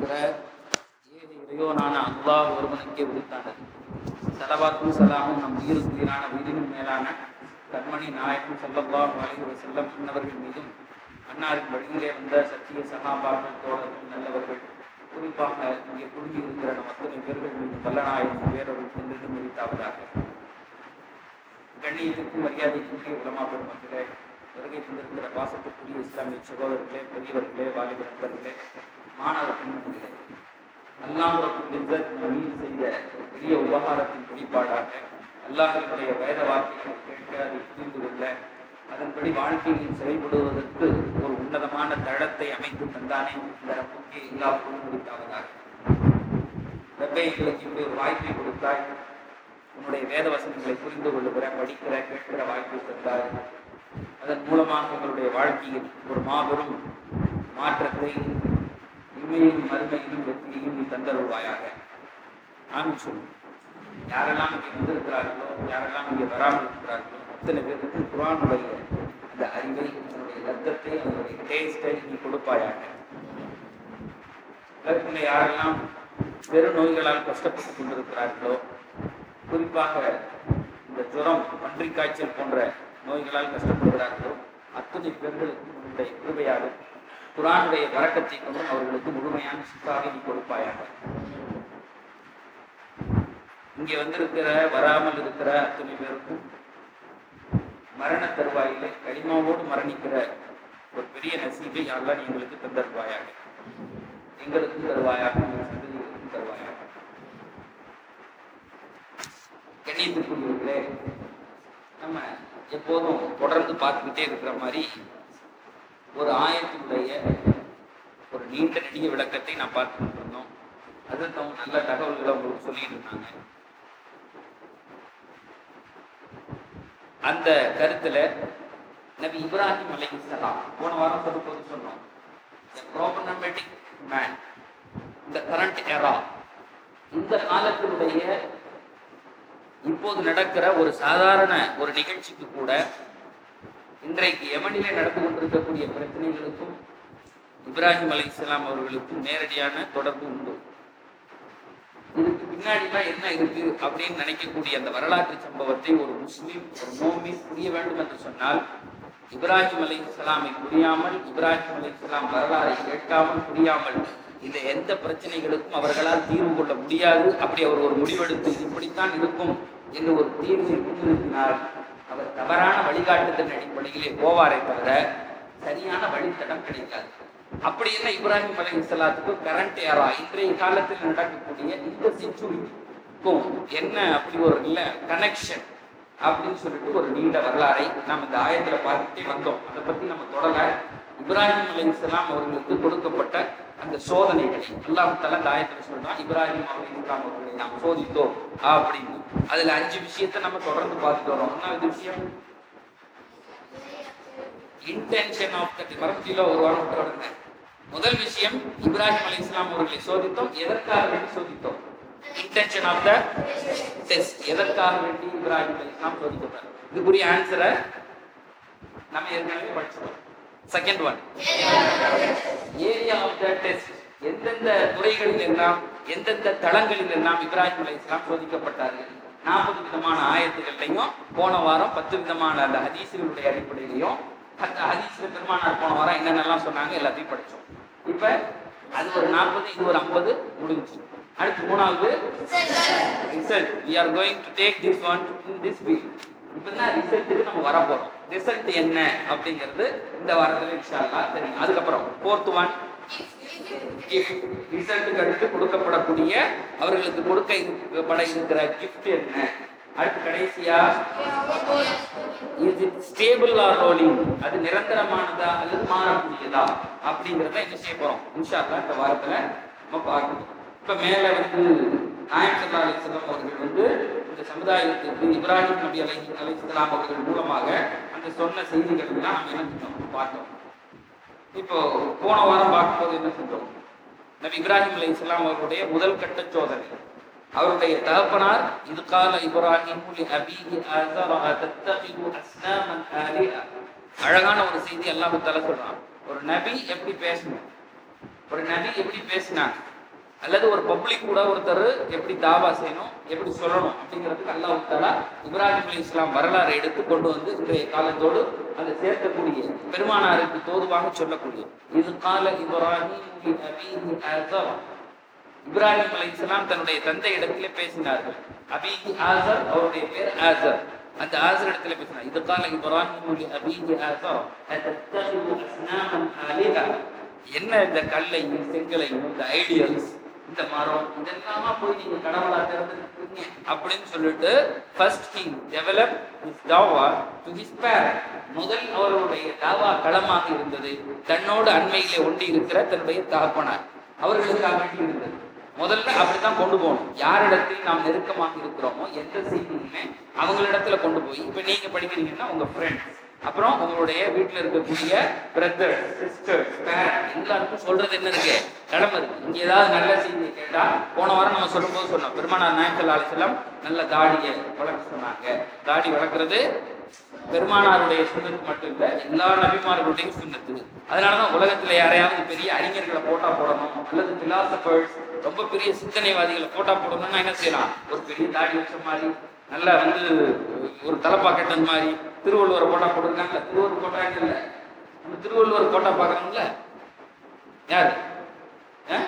என்ற ஏக இறையோனான அல்லாஹ் ஒருவனுக்கே உரித்தானது சலவாத்தும் சலாமும் நம் உயிருக்கு உயிரான உயிரினும் மேலான கண்மணி நாயகம் ஸல்லல்லாஹு அலைஹி வஸல்லம் இன்னவர்கள் மீதும் அன்னாரின் வழியிலே வந்த சத்திய சகாபாக்கள் தோழர்கள் நல்லவர்கள் குறிப்பாக இங்கே குழுமி இருக்கிற நம் அத்தனை பேர்கள் மீது வல்லநாயகம் வேறொரு சென்றிடும் உரித்தாவதாக கண்ணியத்திற்கும் மரியாதைக்குரிய உலமா பெருமக்களே வருகை தந்திருக்கிற பாசத்துக்குரிய இஸ்லாமிய சகோதரர்களே பெரியவர்களே வாலிப நண்பர்களே மாணவ பெண்மணிகளே அல்லாஹுடைய மீது செய்த ஒரு பெரிய உபகாரத்தின் வெளிப்பாடாக அல்லாஹினுடைய வேத வார்த்தைகளை கேட்க அதை புரிந்து கொள்ள அதன்படி வாழ்க்கையில் செயல்படுவதற்கு ஒரு உன்னதமான தளத்தை அமைத்து தந்தானே இந்த ரப்புக்கே எல்லா பொருள் முடித்தாவதாக ரப்பே எங்களுக்கு இப்படி ஒரு வாய்ப்பை கொடுத்தாய் உன்னுடைய வேத வசனங்களை புரிந்து கொள்ளுகிற படிக்கிற கேட்கிற வாய்ப்பை தந்தார் அதன் மூலமாக எங்களுடைய வாழ்க்கையில் ஒரு மாபெரும் மாற்றத்தை இம்மையிலும் மறுமையிலும் வெற்றியையும் நீ தந்தருள்வாயாக ஆமீன் சொல்லு யாரெல்லாம் இங்கே வந்திருக்கிறார்களோ யாரெல்லாம் இங்கே வராமல் இருக்கிறார்களோ அத்தனை பேருக்கும் குரானுடைய அந்த அறிவை அதனுடைய ரத்தத்தை அதனுடைய டேஸ்டை நீ கொடுப்பாயாக அதற்குள்ள யாரெல்லாம் பெரு நோய்களால் கஷ்டப்பட்டு கொண்டிருக்கிறார்களோ குறிப்பாக இந்த ஜுரம் பன்றிக் காய்ச்சல் போன்ற நோய்களால் கஷ்டப்படுகிறார்களோ அத்தனை பேர்களுக்கு உன்னுடைய கிருபையாக குரானுடைய வரக்கத்தை கொண்டும் அவர்களுக்கு முழுமையான சிக்காவை நீ கொடுப்பாயாக இங்கே வந்திருக்கிற வராமல் இருக்கிற அத்தனை பேருக்கும் மரண தருவாயிலே கடிமாவோடு மரணிக்கிற ஒரு பெரிய நசீபை யாரெல்லாம் எங்களுக்கு தந்தருவாயாக எங்களுக்கும் தருவாயாக எங்கள் சந்ததிகளுக்கும் தருவாயாக கண்ணியத்துக்குரியவர்களே நம்ம எப்போதும் தொடர்ந்து பார்த்துக்கிட்டே இருக்கிற மாதிரி ஒரு ஆயத்தினுடைய ஒரு நீண்ட நெடிய விளக்கத்தை நான் பார்த்துக்கிட்டு இருந்தோம் அது நம்ம நல்ல தகவல்களை உங்களுக்கு சொல்லிட்டு இருந்தாங்க அந்த கருத்துல நபி இப்ராஹிம் அலைஹிஸ்ஸலாம் போன வாரம் சொல்லும்போது சொன்னோம் ப்ராப்ளமேட்டிக் மேன் இந்த கரண்ட் எரா இந்த காலத்தினுடைய இப்போது நடக்கிற ஒரு சாதாரண ஒரு நிகழ்ச்சிக்கு கூட இன்றைக்கு யமனிலே நடந்து கொண்டிருக்கக்கூடிய பிரச்சனைகளுக்கும் இப்ராஹிம் அலி இஸ்லாம் அவர்களுக்கும் நேரடியான தொடர்பு உண்டு இதுக்கு பின்னாடிலாம் என்ன இருக்கு அப்படின்னு நினைக்கக்கூடிய அந்த வரலாற்று சம்பவத்தை ஒரு முஸ்லீம் ஒரு மோமின் புரிய வேண்டும் என்று சொன்னால் இப்ராஹிம் அலி இஸ்லாமை புரியாமல் இப்ராஹிம் அலி இஸ்லாம் வரலாறை கேட்காமல் புரியாமல் இந்த எந்த பிரச்சனைகளுக்கும் அவர்களால் தீர்வு கொள்ள முடியாது அப்படி அவர் ஒரு முடிவெடுத்து இது இப்படித்தான் இருக்கும் என்று ஒரு தீர்வை முன்னிறுத்தினால் அவர் தவறான வழிகாட்டுதல் அடிப்படையிலே போவாரே தவிர சரியான வழித்தடம் கிடைக்காது அப்படி என்ன இப்ராஹிம் அலி இஸ்லாத்துக்கு கரண்ட் ஏரா இன்றைய காலத்தில் நடக்கக்கூடிய இந்த செஞ்சுரிக்கும் என்ன அப்படி ஒரு இல்ல கனெக்ஷன் அப்படின்னு சொல்லிட்டு ஒரு நீண்ட வரலாறை நாம் இந்த ஆயத்துல பார்த்துட்டே வந்தோம் அதை பத்தி நம்ம தொடர இப்ராஹிம் அலி இஸ்லாம் அவர்களுக்கு கொடுக்கப்பட்ட அந்த சோதனைகளை அல்லாஹ் தலா இந்த ஆயத்துல சொல்றான் இப்ராஹிம் அலி இஸ்லாம் அவர்களை நாம் சோதித்தோம் அப்படின்னு அதுல அஞ்சு விஷயத்தை நம்ம தொடர்ந்து பார்த்துட்டு வரோம் என்ன விஷயம் இன்டென்ஷன் ஆஃப் த மரபுத்தியில ஒரு வாரம் விட்டு வருங்க முதல் விஷயம் இப்ராஹிம் அலி இஸ்லாம் அவர்களை சோதித்தோம் எதற்காக வேண்டி சோதித்தோம் இன்டென்ஷன் ஆஃப் த டெஸ்ட் எதற்காக வேண்டி இப்ராஹிம் அலி இஸ்லாம் சோதிக்கப்பட்டார் இதுக்குரிய ஆன்சரை நம்ம ஏற்கனவே படிச்சிட்டோம் second one area of the test எந்தெந்த துறைகளில் எல்லாம் எந்தெந்த தளங்களில் எல்லாம் இப்ராஹிம் அலி இஸ்லாம் சோதிக்கப்பட்டார்கள் நாற்பது விதமான ஆயத்துகள்லையும் போன வாரம் பத்து விதமான அந்த ஹதீசுகளுடைய அடிப்படையிலையும் அந்த ஹதீஸ்ல பெருமானார் போன வாரம் என்னென்னலாம் சொன்னாங்க எல்லாத்தையும் படிச்சோம் இப்ப அது ஒரு நாற்பது இது ஒரு ஐம்பது முடிஞ்சு அடுத்து மூணாவது result we are going to take this one in this week இப்போ தான் ரிசல்ட்டுக்கு நம்ம வர போறோம் ரிசல்ட் என்ன அப்படிங்கிறது இந்த வாரத்தில் இன்ஷா அல்லாஹ் தெரியும் அதுக்கப்புறம் ஃபோர்த் ஒன் ரிசல்ட்டுக்கு அடுத்து கொடுக்கப்படக்கூடிய அவர்களுக்கு கொடுக்க இருக்கப்பட இருக்கிற கிஃப்ட் என்ன அடுத்து கடைசியா இது ஸ்டேபிள் ஆர் ரோலிங் அது நிரந்தரமானதா அல்லது மாறக்கூடியதா அப்படிங்கிறத என்ன செய்ய போறோம் இன்ஷா அல்லாஹ் இந்த வாரத்துல நம்ம பார்க்கணும் இப்ப மேல வந்து நாயம் சல்லா அலிஸ்லாம் அவர்கள் வந்து இந்த சமுதாயத்துக்கு இப்ராஹிம் நபி அலை அலிஸ்லாம் அவர்கள் மூலமாக அந்த சொன்ன செய்திகள் எல்லாம் நம்ம என்ன செஞ்சோம் பார்த்தோம் இப்போ போன வாரம் பார்க்கும்போது என்ன செஞ்சோம் நபி இப்ராஹிம் அலி இஸ்லாம் அவருடைய முதல் கட்ட சோதனை அவருடைய தகப்பனார் இது கால இப்ராஹிம் அபிஹி அஸர தத்தகிது அஸ்னாமன் ஆலிஹா அழகான ஒரு செய்தி அல்லாஹ் தஆலா சொல்றான் ஒரு நபி எப்படி பேசணும் ஒரு நபி எப்படி பேசினார் அல்லது ஒரு பப்ளிக் கூட ஒருத்தர் எப்படி தாவா செய்யணும் எப்படி சொல்லணும் அப்படிங்கிறதுக்கு அல்லாஹ் தாலா இப்ராஹிம் அலி இஸ்லாம் வரலாறு எடுத்து கொண்டு வந்து இன்றைய காலத்தோடு அதை சேர்க்கக்கூடிய பெருமானாருக்கு தோதுவாக சொல்லக்கூடிய இது கால இப்ராஹிம் லி அபீஹி ஆஸர். இப்ராஹிம் அலி இஸ்லாம் தன்னுடைய தந்தை இடத்திலே பேசினார்கள் அபிஹி ஆசர் அவருடைய பேர் ஆசர் அந்த ஆசர் இடத்துல பேசினார் இது கால இப்ராஹிம் லி அபிஹி ஆசர் அத்தத்தஹிது அஸ்னாமன் ஆலிஹா என்ன இந்த கல்லையும் செங்கலையும் இந்த ஐடியல்ஸ் இந்த மரம் இதெல்லாமா போய் நீங்க கடவுளா தேர்ந்தெடுக்கிறீங்க அப்படின்னு சொல்லிட்டு ஃபர்ஸ்ட் கிங் டெவலப் ஹிஸ் தாவா டு ஹிஸ் பேரண்ட் முதல் அவர்களுடைய தாவா களமாக இருந்தது தன்னோடு அண்மையிலே ஒண்டி இருக்கிற தன்னுடைய தகப்பனார் அவர்களுக்காக வேண்டி இருந்தது முதல்ல அப்படித்தான் கொண்டு போகணும் யாரிடத்தில் நாம் நெருக்கமாக இருக்கிறோமோ எந்த செய்தியுமே அவங்களிடத்துல கொண்டு போய் இப்ப நீங்க படிக்கிறீங்கன்னா உங்க ஃப்ரெண்ட்ஸ் அப்புறம் உங்களுடைய வீட்டுல இருக்கக்கூடிய பிரதர் சிஸ்டர் பேரண்ட் எல்லாருக்கும் சொல்றது என்ன இருக்கு கடமை இருக்கு இங்க ஏதாவது நல்ல செய்தியை கேட்டா போன வாரம் நம்ம சொல்லும்போது சொன்னோம் பெருமானார் நாயக்கல் அலிசல்லாம் நல்ல தாடியை வளர்க்க சொன்னாங்க தாடி வளர்க்கறது பெருமானாருடைய சுண்ணத்து மட்டும் இல்ல எல்லா நபிமார்களுடைய சுண்ணத்து அதனாலதான் உலகத்துல யாரையாவது பெரிய அறிஞர்களை போட்டா போடணும் அல்லது பிலாசபர்ஸ் ரொம்ப பெரிய சிந்தனைவாதிகளை போட்டா போடணும்னா என்ன செய்யலாம் ஒரு பெரிய தாடி வச்ச மாதிரி நல்லா வந்து ஒரு தலைப்பாக்கெட்டன் மாதிரி திருவள்ளுவரை போட்டா போட்டிருக்காங்கல்ல திருவள்ளுவர் போட்டாங்க இல்ல நம்ம திருவள்ளுவர் போட்டா பாக்குறோம்ல யாரு ஆ?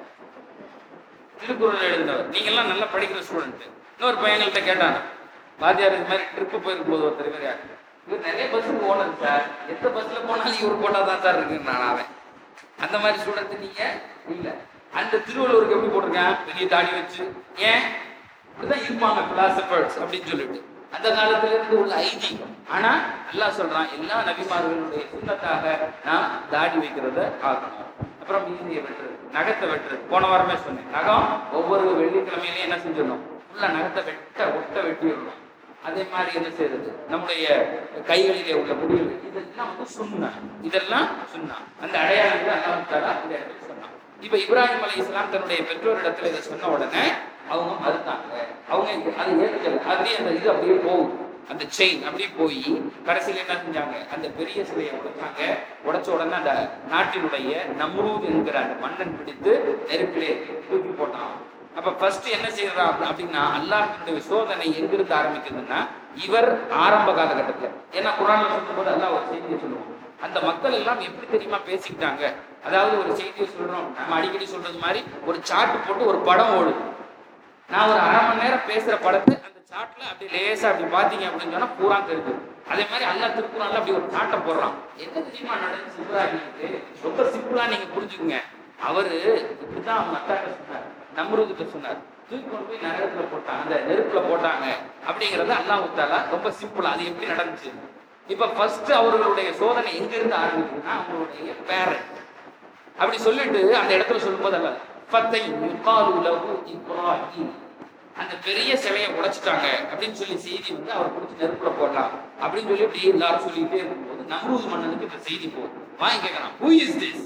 திருக்குறள் எழுந்தவர் நீங்க எல்லாம் நல்லா படிக்கிற ஸ்டூடெண்ட் இன்னொரு பையன்கள்ட்ட கேட்டாங்க வாத்தியார் இது மாதிரி ட்ரிப்பு போயிருக்கும் போது ஒருத்தர் இவர் யாரு இவர் நிறைய பஸ்ஸுக்கு ஓனர் சார் எந்த பஸ்ல போனாலும் இவர் போட்டா தான் சார் இருக்குன்னு நான் அவன் அந்த மாதிரி ஸ்டூடெண்ட் நீங்க இல்ல அந்த திருவள்ளுவருக்கு எப்படி போட்டிருக்கேன் பெரிய தாடி வச்சு ஏன் இப்படிதான் இருப்பாங்க பிலாசபர்ஸ் அப்படின்னு சொல்லிட்டு அந்த காலத்துல இருந்து உள்ள ஐதீகம் ஆனா அல்லாஹ் சொல்றான் எல்லா நபிமார்களுடைய சுண்ணத்தாக நாம் தாடி வைக்கிறத ஆக்கணும் அப்புறம் மீதியை வெட்டுறது நகத்தை வெட்டுறது போன வாரமே சொன்னேன் நகம் ஒவ்வொரு வெள்ளிக்கிழமையிலையும் என்ன செஞ்சிடணும் ஃபுல்லா நகத்தை வெட்ட ஒட்ட வெட்டிடணும் அதே மாதிரி என்ன செய்யறது நம்முடைய கைகளிலே உள்ள முடிவு இதெல்லாம் வந்து சுண்ணா இதெல்லாம் சுண்ணா அந்த அடையாளங்களை அல்லாஹ் தஆலா இந்த இடத்துல சொன்னான் இப்ப இப்ராஹிம் அலை இஸ்லாம் தன்னுடைய பெற்றோரிடத்துல இதை சொன்ன உடனே அவங்க மறுத்தாங்க அவங்க அதை ஏற்றுக்கல அப்படியே அந்த இது அப்படியே போகுது அந்த செயின் அப்படியே போய் கடைசியில் என்ன செஞ்சாங்க அந்த பெரிய சிலையை உடைச்சாங்க உடைச்ச உடனே அந்த நாட்டினுடைய நம்ரூத் என்கிற அந்த மன்னன் பிடித்து நெருப்பிலே தூக்கி போட்டான் அப்ப ஃபர்ஸ்ட் என்ன செய்யறான் அப்படி- அப்படின்னா அல்லாஹினுடைய சோதனை எங்கிருந்து ஆரம்பிக்குதுன்னா இவர் ஆரம்ப காலகட்டத்துல ஏன்னா குரான்ல சொல்லும்போது அல்லாஹ் ஒரு செய்தியை சொல்லுவோம் அந்த மக்கள் எல்லாம் எப்படி தெரியுமா பேசிக்கிட்டாங்க அதாவது ஒரு செய்தியை சொல்றோம் நம்ம அடிக்கடி சொல்றது மாதிரி ஒரு சார்ட் போட்டு ஒரு படம் ஓடுது நான் ஒரு அரை மணி நேரம் பேசுற படத்தை அந்த சாட்ல அப்படி லேசா அப்படி பாத்தீங்க அப்படின்னு சொன்னா பூரா தெரியுது அதே மாதிரி அல்லா திருக்குறான்ல அப்படி ஒரு சாட்டை போடுறான் என்ன தெரியுமா நடந்துச்சு இப்ராஹிமுக்கு ரொம்ப சிம்பிளா நீங்க புரிஞ்சுக்குங்க அவரு இப்படிதான் அவங்க அத்தாட்ட சொன்னார் நம்ருதுக்கு சொன்னார் தூக்கி கொண்டு போய் நரகத்துல போட்டாங்க அந்த நெருப்புல போட்டாங்க அப்படிங்கறது அல்லாஹ் தாலா ரொம்ப சிம்பிளா அது எப்படி நடந்துச்சு இப்ப ஃபர்ஸ்ட் அவர்களுடைய சோதனை எங்க இருந்து ஆரம்பிக்குதுன்னா அவங்களுடைய பேரண்ட் அப்படி சொல்லிட்டு அந்த இடத்துல சொல்லும்போது அல்ல ஃபத்தை யுகாலு லஹு இப்ராஹிம் அந்த பெரிய சிலையை உடைச்சிட்டாங்க அப்படின்னு சொல்லி செய்தி வந்து அவர் பிடிச்சி நெருப்புல போடலாம் அப்படின்னு சொல்லி இப்படி எல்லாரும் சொல்லிட்டே இருக்கும்போது நம்ரூத் மன்னனுக்கு இந்த செய்தி போகுது வாங்கி கேட்கலாம் who is this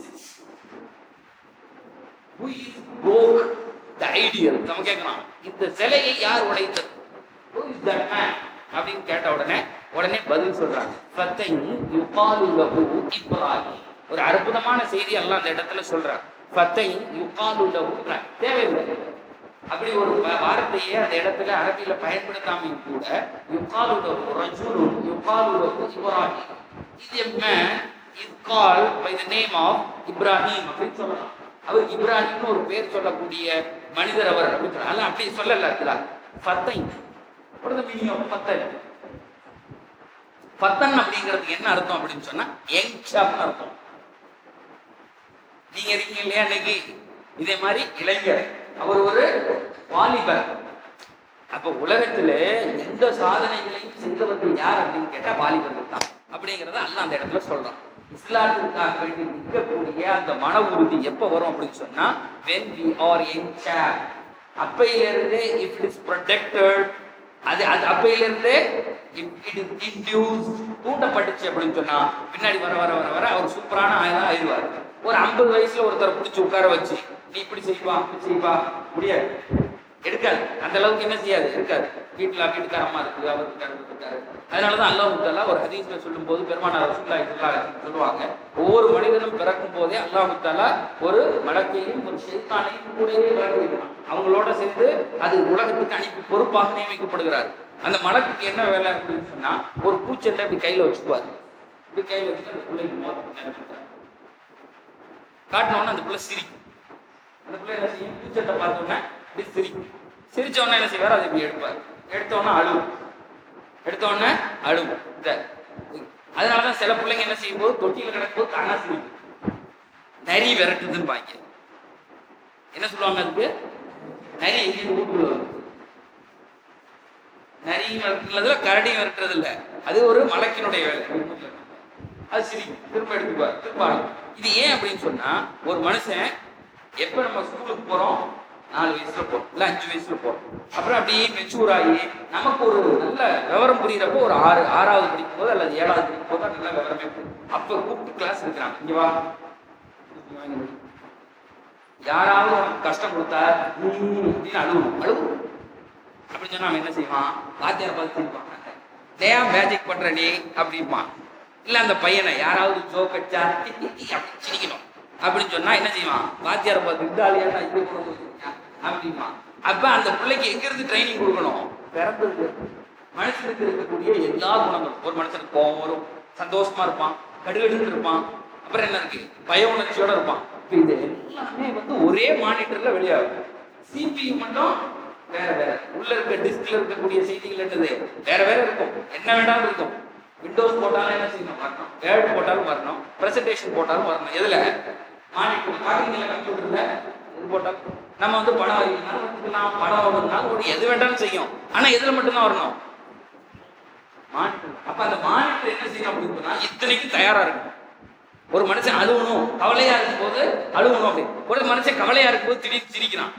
who is broke the ideal நம்ம கேட்கலாம் இந்த சிலையை யார் உடைத்தது ஹூ இஸ் தட் மேன் அப்படின்னு கேட்ட உடனே உடனே பதில் சொல்றாங்க ஃபத்தை யுகாலு லஹு இப்ராஹிம் ஒரு அற்புதமான செய்தி எல்லாம் அந்த இடத்துல சொல்றாங்க ஃபத்தை யுகாலு லஹு இப்ராஹிம் தேவையில்லை அப்படி ஒரு வ- வார்த்தையை அந்த இடத்துல அரபியில பயன்படுத்தாமையும் கூட யுகாலு லஹு ரஜுலுன் யுகாலு லஹு இப்ராஹிம் இது a man is called by the name of Ibrahim அப்படின்னு சொல்லலாம் அவர் இப்ராஹிம்னு ஒரு பேர் சொல்லக்கூடிய மனிதர் அவர் அப்படின்னு சொல்லலாம் அதெல்லாம் அப்படி சொல்லல அதுல ஃபத்தை what is the meaning of ஃபத்தன் ஃபத்தன் அப்படிங்கிறதுக்கு என்ன அர்த்தம் அப்படின்னு சொன்னா யங் சாப்னு அர்த்தம் நீங்க இருக்கீங்க இல்லையா இன்னைக்கு இதே மாதிரி இளைஞர் அவர் ஒரு வாலிபர் அப்ப உலகத்துல எந்த சாதனைகளையும் செய்தவர்கள் யார் அப்படின்னு கேட்டா வாலிபர்கள் தான் அப்படிங்கறத அல்லாஹ் அந்த இடத்துல சொல்றான் இஸ்லாத்திற்காக வேண்டி நிற்கக்கூடிய அந்த மன உறுதி எப்ப வரும் அப்படின்னு சொன்னா when we are young chap அப்பையிலிருந்தே if it is protected அது அது அப்பையிலிருந்தே if it is induced தூண்டப்பட்டுச்சு அப்படின்னு சொன்னா பின்னாடி வர வர வர வர அவர் சூப்பரான ஆயுதம் ஆயிடுவார் ஒரு ஐம்பது வயசுல ஒருத்தரை பிடிச்சி உட்கார வச்சு நீ இப்படி செய்வா அப்படி செய்வா முடியாது எடுக்காது அந்த அளவுக்கு என்ன செய்யாது இருக்காது வீட்டுல வீட்டுக்கார அம்மா இருக்கு அவர் இருக்காரு இவர் இருக்காரு அதனாலதான் அல்லாஹ் முத்தாலா ஒரு ஹதீஸ்ல சொல்லும் போது பெருமானார் ரசூலுல்லாஹி ஸல்லல்லாஹு அலைஹி வஸல்லம் சொல்லுவாங்க ஒவ்வொரு மனிதனும் பிறக்கும் போதே அல்லாஹ் முத்தாலா ஒரு மலக்கையும் ஒரு ஷைத்தானையும் கூடவே பிறகு வைக்கிறான் அவங்களோட சேர்ந்து அது உலகத்துக்கு அனுப்பி பொறுப்பாக நியமிக்கப்படுகிறார் அந்த மலக்குக்கு என்ன வேலை அப்படின்னு சொன்னா ஒரு பூச்செண்டை இப்படி கையில வச்சுக்குவார் இப்படி கையில வச்சுட்டு அந்த பிள்ளைக்கு மோதிரம் காட்டினோன்னு அந்த பிள்ளை சிரிக்கும் அந்த பிள்ளை என்ன செய்யும் பூச்சட்டை பார்த்தோன்னே இப்படி சிரிக்கும் சிரிச்ச உடனே என்ன செய்வார் அதை இப்படி எடுப்பார் எடுத்த உடனே அழுவும் எடுத்த உடனே அழுவும் இந்த அதனாலதான் சில பிள்ளைங்க என்ன செய்யும் போது தொட்டியில் கிடக்கும்போது தானா சிரிக்கும் நரி விரட்டுதுன்னு பாங்க என்ன சொல்லுவாங்க அதுக்கு நரி எங்கேயும் வீட்டுக்குள்ள வருது நரியும் விரட்டுறதுல கரடியும் விரட்டுறது இல்ல அது ஒரு மலக்கினுடைய வேலை அது சிரிக்கும் திரும்ப எடுத்துக்குவார் திரும்ப அழுவும். இது ஏன் அப்படின்னு சொன்னா ஒரு மனுஷன் எப்ப நம்ம ஸ்கூலுக்கு போறோம் நாலு வயசுல போறோம் இல்ல அஞ்சு வயசுல போறோம் அப்புறம் அப்படியே மெச்சூர் ஆகி நமக்கு ஒரு நல்ல விவரம் புரியுறப்போ ஒரு ஆறு ஆறாவது படிக்கும் போது அல்லது ஏழாவது படிக்கும் போது தான் நல்ல விவரமே புரியும் அப்ப கூப்பிட்டு கிளாஸ் இருக்கிறாங்க இங்க வா இங்க வா, இங்க வா. யாராவது உனக்கு கஷ்டம் கொடுத்தா நீ அப்படின்னு அழுவும் அழுவும் அப்படின்னு சொன்னா அவன் என்ன செய்வான் வாத்தியார் பார்த்து சிரிப்பான் ஏன் மேஜிக் பண்ற நீ அப்படிம்பான் இல்ல அந்த பையனை யாராவது ஜோக் அடிச்சா டி, டி, டி அப்படின்னு சிரிக்கணும் அப்படின்னு சொன்னா என்ன செய்வான் வாத்தியார் பார்த்து இந்த ஆளியா இப்படி கொண்டு வந்திருக்கீங்க அப்படிமா அப்ப அந்த பிள்ளைக்கு எங்க இருந்து ட்ரைனிங் கொடுக்கணும் பிறந்தது மனுஷனுக்கு இருக்கக்கூடிய எல்லா குணங்களும் ஒரு மனுஷனுக்கு கோபம் வரும் சந்தோஷமா இருப்பான் கடுகடுன்னு இருப்பான் அப்புறம் என்ன இருக்கு பய உணர்ச்சியோட இருப்பான் இப்ப இது எல்லாமே வந்து ஒரே மானிட்டர்ல வெளியாகும் சிபியு மட்டும் வேற வேற உள்ள இருக்க டிஸ்க்ல இருக்கக்கூடிய செய்திகள் என்னது வேற வேற இருக்கும் என்ன வேண்டாலும் இருக்கும் விண்டோஸ் போட்டாலும் என்ன செய்யணும் வரணும் வேர்டு போட்டாலும் வரணும் பிரசன்டேஷன் போட்டாலும் வரணும் எதுல மானிட்டர் பாக்குறீங்களா கம்ப்யூட்டர்ல இது போட்டாலும் நம்ம வந்து படம் வரைக்கணும் வச்சுக்கலாம் படம் வரணும்னாலும் ஒரு எது வேண்டாலும் செய்யும் ஆனா எதுல மட்டும்தான் வரணும் மானிட்டர் அப்ப அந்த மானிட்டர் என்ன செய்யணும் அப்படின்னு சொன்னா இத்தனைக்கும் தயாரா இருக்கும் ஒரு மனுஷன் அழுவணும் கவலையா இருக்கும் போது அழுவணும் அப்படி ஒரு மனுஷன் கவலையா இருக்கும் போது திடீர்னு சிரிக்கிறான்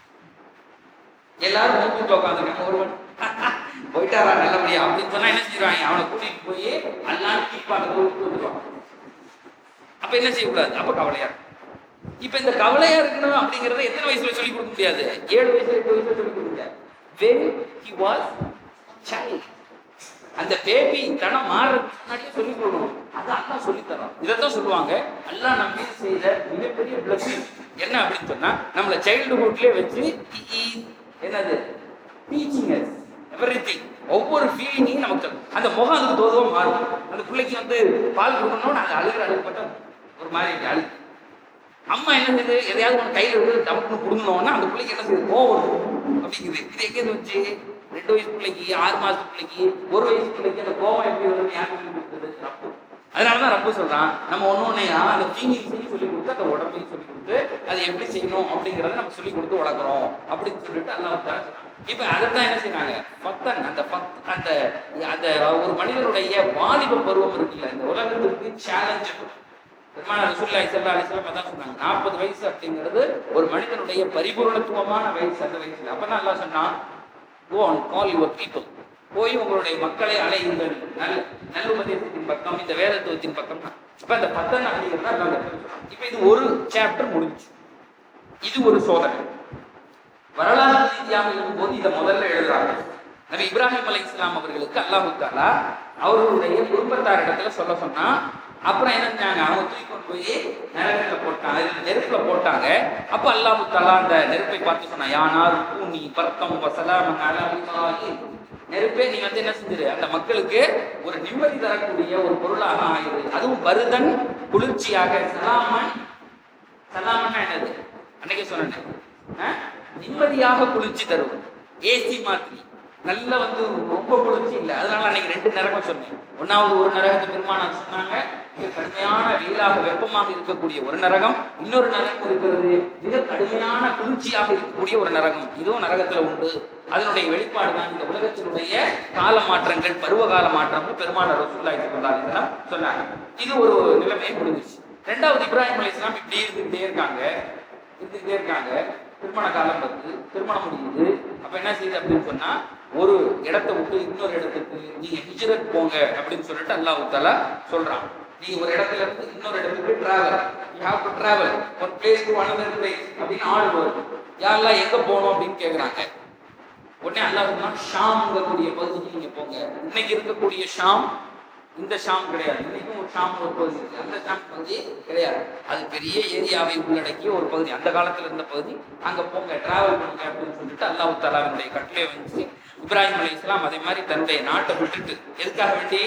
எல்லாரும் மூக்கிட்டு உட்காந்துருக்காங்க ஒரு மணி போயிட்டாரா நல்லபடியா அப்படின்னு சொன்னா என்ன செய்வாங்க அவனை கூட்டிட்டு போய் எல்லாம் கீப்பாங்க கூட்டிட்டு வந்துருவாங்க அப்ப என்ன செய்யக்கூடாது அப்ப கவலையா இருக்கும் இப்ப இந்த கவலையா இருக்கணும் அப்படிங்கறத எத்தனை வயசுல சொல்லி கொடுக்க முடியாது ஏழு வயசுல எட்டு வயசுல சொல்லி கொடுக்க முடியாது when he was child அந்த பேபி தனம் மாறுறதுக்கு முன்னாடியே சொல்லி கொடுக்கணும் அது அல்லா சொல்லி தரோம் இதைத்தான் சொல்லுவாங்க அல்லாஹ் நம்ம மீது செய்த மிகப்பெரிய பிளஸிங் என்ன அப்படின்னு சொன்னா நம்மள சைல்டுஹுட்லயே வச்சு he is என்னது டீச்சிங் எவ்ரிதிங் ஒவ்வொரு ஃபீலிங்கையும் நமக்கு தரும். அந்த முகம் அதுக்கு தோதுவா மாறும் அந்த பிள்ளைக்கு வந்து பால் கொடுக்கணும்னு அது அழுகிற அழுகப்பட்ட ஒரு மாதிரி அழு அம்மா என்ன செய்யுது எதையாவது ஒன்று கையில் எடுத்து டம்ப்னு கொடுக்கணும்னா அந்த பிள்ளைக்கு என்ன செய்யுது கோவம் வரும் அப்படிங்குது இது எங்கே வந்துச்சு ரெண்டு வயசு பிள்ளைக்கு ஆறு மாசத்து பிள்ளைக்கு ஒரு வயசு பிள்ளைக்கு அந்த கோவம் எப்படி வரும்னு யாருக்கு சொல்லி கொடுத்தது ரப்பு அதனால தான் ரப்பு சொல்றான் நம்ம ஒன்று ஒன்றையா அந்த ஃபீலிங்ஸையும் சொல்லி கொடுத்து அந்த உடம்பையும் சொல்லி கொடுத்து அதை எப்படி செய்யணும் அப்படிங்கிறத நம்ம சொல்லி கொடுத்து வளர்க்குறோம் அப்படின்னு சொல்லிட்டு அல்லாஹ் தஆலா சொல்றான் இப்போ அதைத்தான் என்ன செய்றாங்க பக்தன் அந்த பக் அந்த அந்த ஒரு மனிதனுடைய வாலிப பருவம் இருக்குல்ல இந்த உலகத்திற்கு சேலஞ்ச் பெருமானார் ரசூலுல்லாஹி ஸல்லல்லாஹு அலைஹி வஸல்லம் அதான் சொன்னாங்க 40 வயசு அப்படிங்கிறது ஒரு மனிதனுடைய பரிபூரணத்துவமான வயசு அந்த வயசுல அப்பதான் அல்லாஹ் சொன்னான் go and call your people போய் உங்களுடைய மக்களை அலையுங்கள் நல்ல நல்லுபதேசத்தின் பக்கம் இந்த வேதத்துவத்தின் பக்கம் இப்ப அந்த பத்தன் அப்படிங்கிறத அல்லாஹ் இந்த இடத்துல சொல்றான். இப்ப இது ஒரு சாப்டர் முடிஞ்சு இது ஒரு சோதனை வரலாறு ரீதியாக இருக்கும்போது இதை முதல்ல எழுதுறாங்க நபி இப்ராஹிம் அலை இஸ்லாம் அவர்களுக்கு அல்லாஹு தாலா அவர்களுடைய குடும்பத்தார் இடத்துல சொல்ல சொன்னா அப்புறம் என்ன செஞ்சாங்க அவங்க தூக்கி கொண்டு போய் நரகத்துல போட்டாங்க அதுல நெருப்புல போட்டாங்க அப்ப அல்லாஹு தாலா அந்த நெருப்பை பார்த்து சொன்னா யானார் பூனி பர்க்கம் வசலாம் நெருப்பே நீ வந்து என்ன செஞ்சிரு அந்த மக்களுக்கு ஒரு நிம்மதி தரக்கூடிய ஒரு பொருளாக ஆயிரு அதுவும் பருதன் குளிர்ச்சியாக சலாமன் சலாமன்னா என்னது அன்னைக்கே சொன்னேன் ஆ? நிம்மதியாக குளிர்ச்சி தரும் ஏசி மாதிரி நல்ல வந்து ரொம்ப குளிர்ச்சி இல்லை அதனால அன்னைக்கு ரெண்டு நரகம் சொன்னேன் ஒன்னாவது ஒரு நரகத்தை பெருமானார் சொன்னாங்க மிக கடுமையான வெயிலாக வெப்பமாக இருக்கக்கூடிய ஒரு நரகம் இன்னொரு நரகம் இருக்கிறது மிக கடுமையான குளிர்ச்சியாக இருக்கக்கூடிய ஒரு நரகம் இதுவும் நரகத்துல உண்டு அதனுடைய வெளிப்பாடு தான் இந்த உலகத்தினுடைய கால மாற்றங்கள் பருவகால மாற்றம்னு பெருமானார் ரசூலுல்லாஹி ஸல்லல்லாஹு அலைஹி வஸல்லம் சொன்னாங்க இது ஒரு நிலைமையை முடிஞ்சிச்சு ரெண்டாவது இப்ராஹிம் அலைஹிஸ்ஸலாம் இப்படி இருந்துகிட்டே இருக்காங்க இருந்துகிட்டே இருக்காங்க திருமண காலம் வந்து திருமணம் முடியுது அப்ப என்ன செய்யுது அப்படின்னு சொன்னா ஒரு இடத்தை விட்டு இன்னொரு இடத்துக்கு நீங்க ஹிஜ்ரத் போங்க அப்படின்னு சொல்லிட்டு அல்லாஹ் தாலா சொல்றான் நீங்க ஒரு இடத்துல இருந்து இன்னொரு இடத்துக்கு travel you have to travel one place to another place அப்படின்னு ஆள் வரும் யாரெல்லாம் எங்க போகணும் அப்படின்னு கேக்குறாங்க உடனே அல்லாஹ் சொன்னா ஷாம்ங்கக்கூடிய பகுதிக்கு நீங்க போங்க இன்னைக்கு இருக்கக்கூடிய ஷாம் இந்த ஷாம் கிடையாது இன்னைக்கும் ஒரு ஷாம் ஒரு பகுதி இருக்கு அந்த ஷாம் பகுதி கிடையாது அது பெரிய ஏரியாவை உள்ளடக்கிய ஒரு பகுதி அந்த காலத்துல இருந்த பகுதி அங்க போங்க டிராவல் பண்ணுங்க அப்படின்னு சொல்லிட்டு அல்லாஹ் தாலாவினுடைய கட்டளை வந்துச்சு இப்ராஹிம் அலி இஸ்லாம் அதே மாதிரி தன்னுடைய நாட்டை விட்டுட்டு எதுக்காக வேண்டி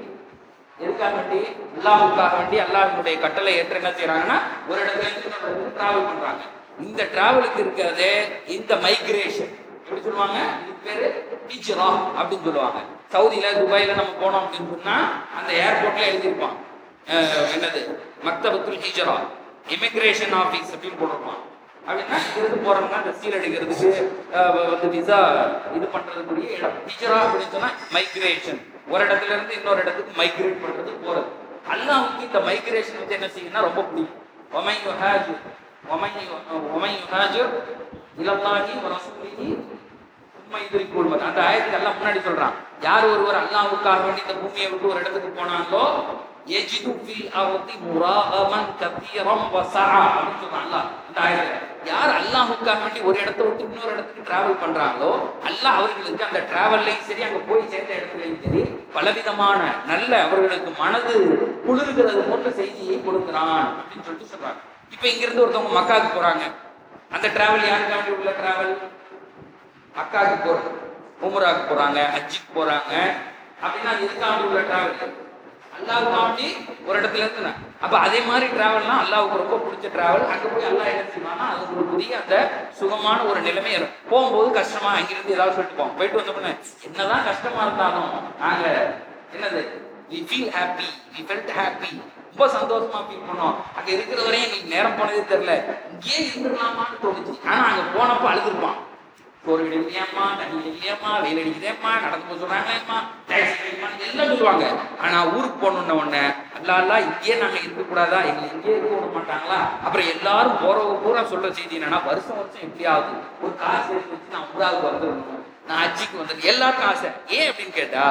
எதுக்காக வேண்டி அல்லாஹுக்காக வேண்டி அல்லாஹினுடைய கட்டளை ஏற்று என்ன செய்யறாங்கன்னா ஒரு இடத்துல இருந்து இன்னொரு இடத்துக்கு டிராவல் பண்றாங்க இந்த டிராவலுக்கு இருக்கிறதே இந்த மைக்ரேஷன் எப்படி சொல்லுவாங்க இதுக்கு பேரு ஹிஜ்ரா அப்படின்னு சொல்லுவாங்க சவுதியில துபாயில நம்ம போனோம் அப்படின்னு சொன்னா அந்த ஏர்போர்ட்ல எழுதியிருப்பான் அஹ் என்னது மக்தபத்துல் ஹிஜ்ரா இமிகிரேஷன் ஆபீஸ் அப்படின்னு போட்டிருப்பான் அப்படின்னா இங்கிருந்து போறவங்க அந்த சீல் எடுக்கிறதுக்கு அஹ், வந்து விசா இது பண்றதுக்குரிய இடம் ஹிஜ்ரா அப்படின்னு சொன்னா மைக்ரேஷன் ஒரு இடத்துல இருந்து இன்னொரு இடத்துக்கு மைக்ரேட் பண்றது போறது அல்லாஹ்வுக்கு இந்த மைக்ரேஷன் வந்து என்ன செய்யும்னா ரொம்ப பிடிக்கும் ஒமை யுஹாஜிர் ஒமை யு- ஒமை யுஹாஜிர் இலல்லாஹி வ ரசூலிஹி சும்மா இதுரிக்குள் மத். அந்த ஆயத்துக்கு எல்லாம் முன்னாடி சொல்றான் யார் ஒருவர் அல்லாஹ்வுக்காக வேண்டி இந்த பூமியை விட்டு ஒரு இடத்துக்கு போனாங்களோ எஜிது ஃபில் அர்தி முராகமன் கதீரம் வ சஆ அப்படின்னு சொல்றான் அல்லாஹ் இந்த ஆயத்துல யார் அல்லாஹ்வுக்காக வேண்டி ஒரு இடத்தை விட்டு இன்னொரு இடத்துக்கு டிராவல் பண்றாங்களோ அல்லாஹ் அவர்களுக்கு அந்த டிராவல்லையும் சரி அங்க போய் சேர்ந்த இடத்துலையும் சரி பலவிதமான நல்ல அவர்களுக்கு மனது குளிர்கிறது போன்ற செய்தியை கொடுக்கிறான் அப்படின்னு சொல்லிட்டு சொல்றாங்க இப்ப இங்க இருந்து ஒருத்தவங்க மக்காவுக்கு போறாங்க அந்த டிராவல் யாருக்காக வேண்டி உள்ள டிராவல் அக்காவுக்கு போறது உமராவுக்கு போறாங்க ஹஜ்ஜுக்கு போறாங்க அப்படின்னா அது எதுக்காண்டி உள்ள டிராவல் அல்லாவுக்காண்டி ஒரு இடத்துல இருந்து நான். அப்ப அதே மாதிரி டிராவல்னா அல்லாவுக்கு ரொம்ப பிடிச்ச டிராவல் அங்க போய் அல்லாஹ் என்ன செய்வானா அது ஒரு புதிய அந்த சுகமான ஒரு நிலைமை இருக்கும் போகும்போது கஷ்டமா அங்கிருந்து ஏதாவது சொல்லிட்டு போவோம் போயிட்டு வந்த உடனே என்னதான் கஷ்டமா இருந்தாலும் நாங்க என்னது we feel happy we felt happy ரொம்ப சந்தோஷமா ஃபீல் பண்ணோம் அங்க இருக்கிற வரையும் எங்களுக்கு நேரம் போனதே தெரியல இங்கேயே இருந்துடலாமான்னு தோணுச்சு ஆனா அங்க போனப்ப அழுதுருப்பான் சோறு இல்லையாம்மா தண்ணி இல்லையாம்மா வெயில் அடிக்குதேம்மா நடந்து போக சொல்றாங்களேம்மா டாக்ஸி கிடைக்குமான்னு எல்லாம் சொல்லுவாங்க ஆனா ஊருக்கு போகணுன்ன உடனே அல்லா அல்லா இங்கேயே நாங்க இருக்கக்கூடாதா எங்களை இங்கேயே இருக்க விட மாட்டாங்களா அப்புறம் எல்லாரும் போறவங்க பூரா சொல்ற செய்தி என்னன்னா வருஷம் வருஷம் எப்படியாவது ஒரு காசு எடுத்து வச்சு நான் ஊராவுக்கு வந்துடணும் நான் அஜிக்கு வந்துடணும் எல்லாருக்கும் ஆசை ஏன் அப்படின்னு கேட்டா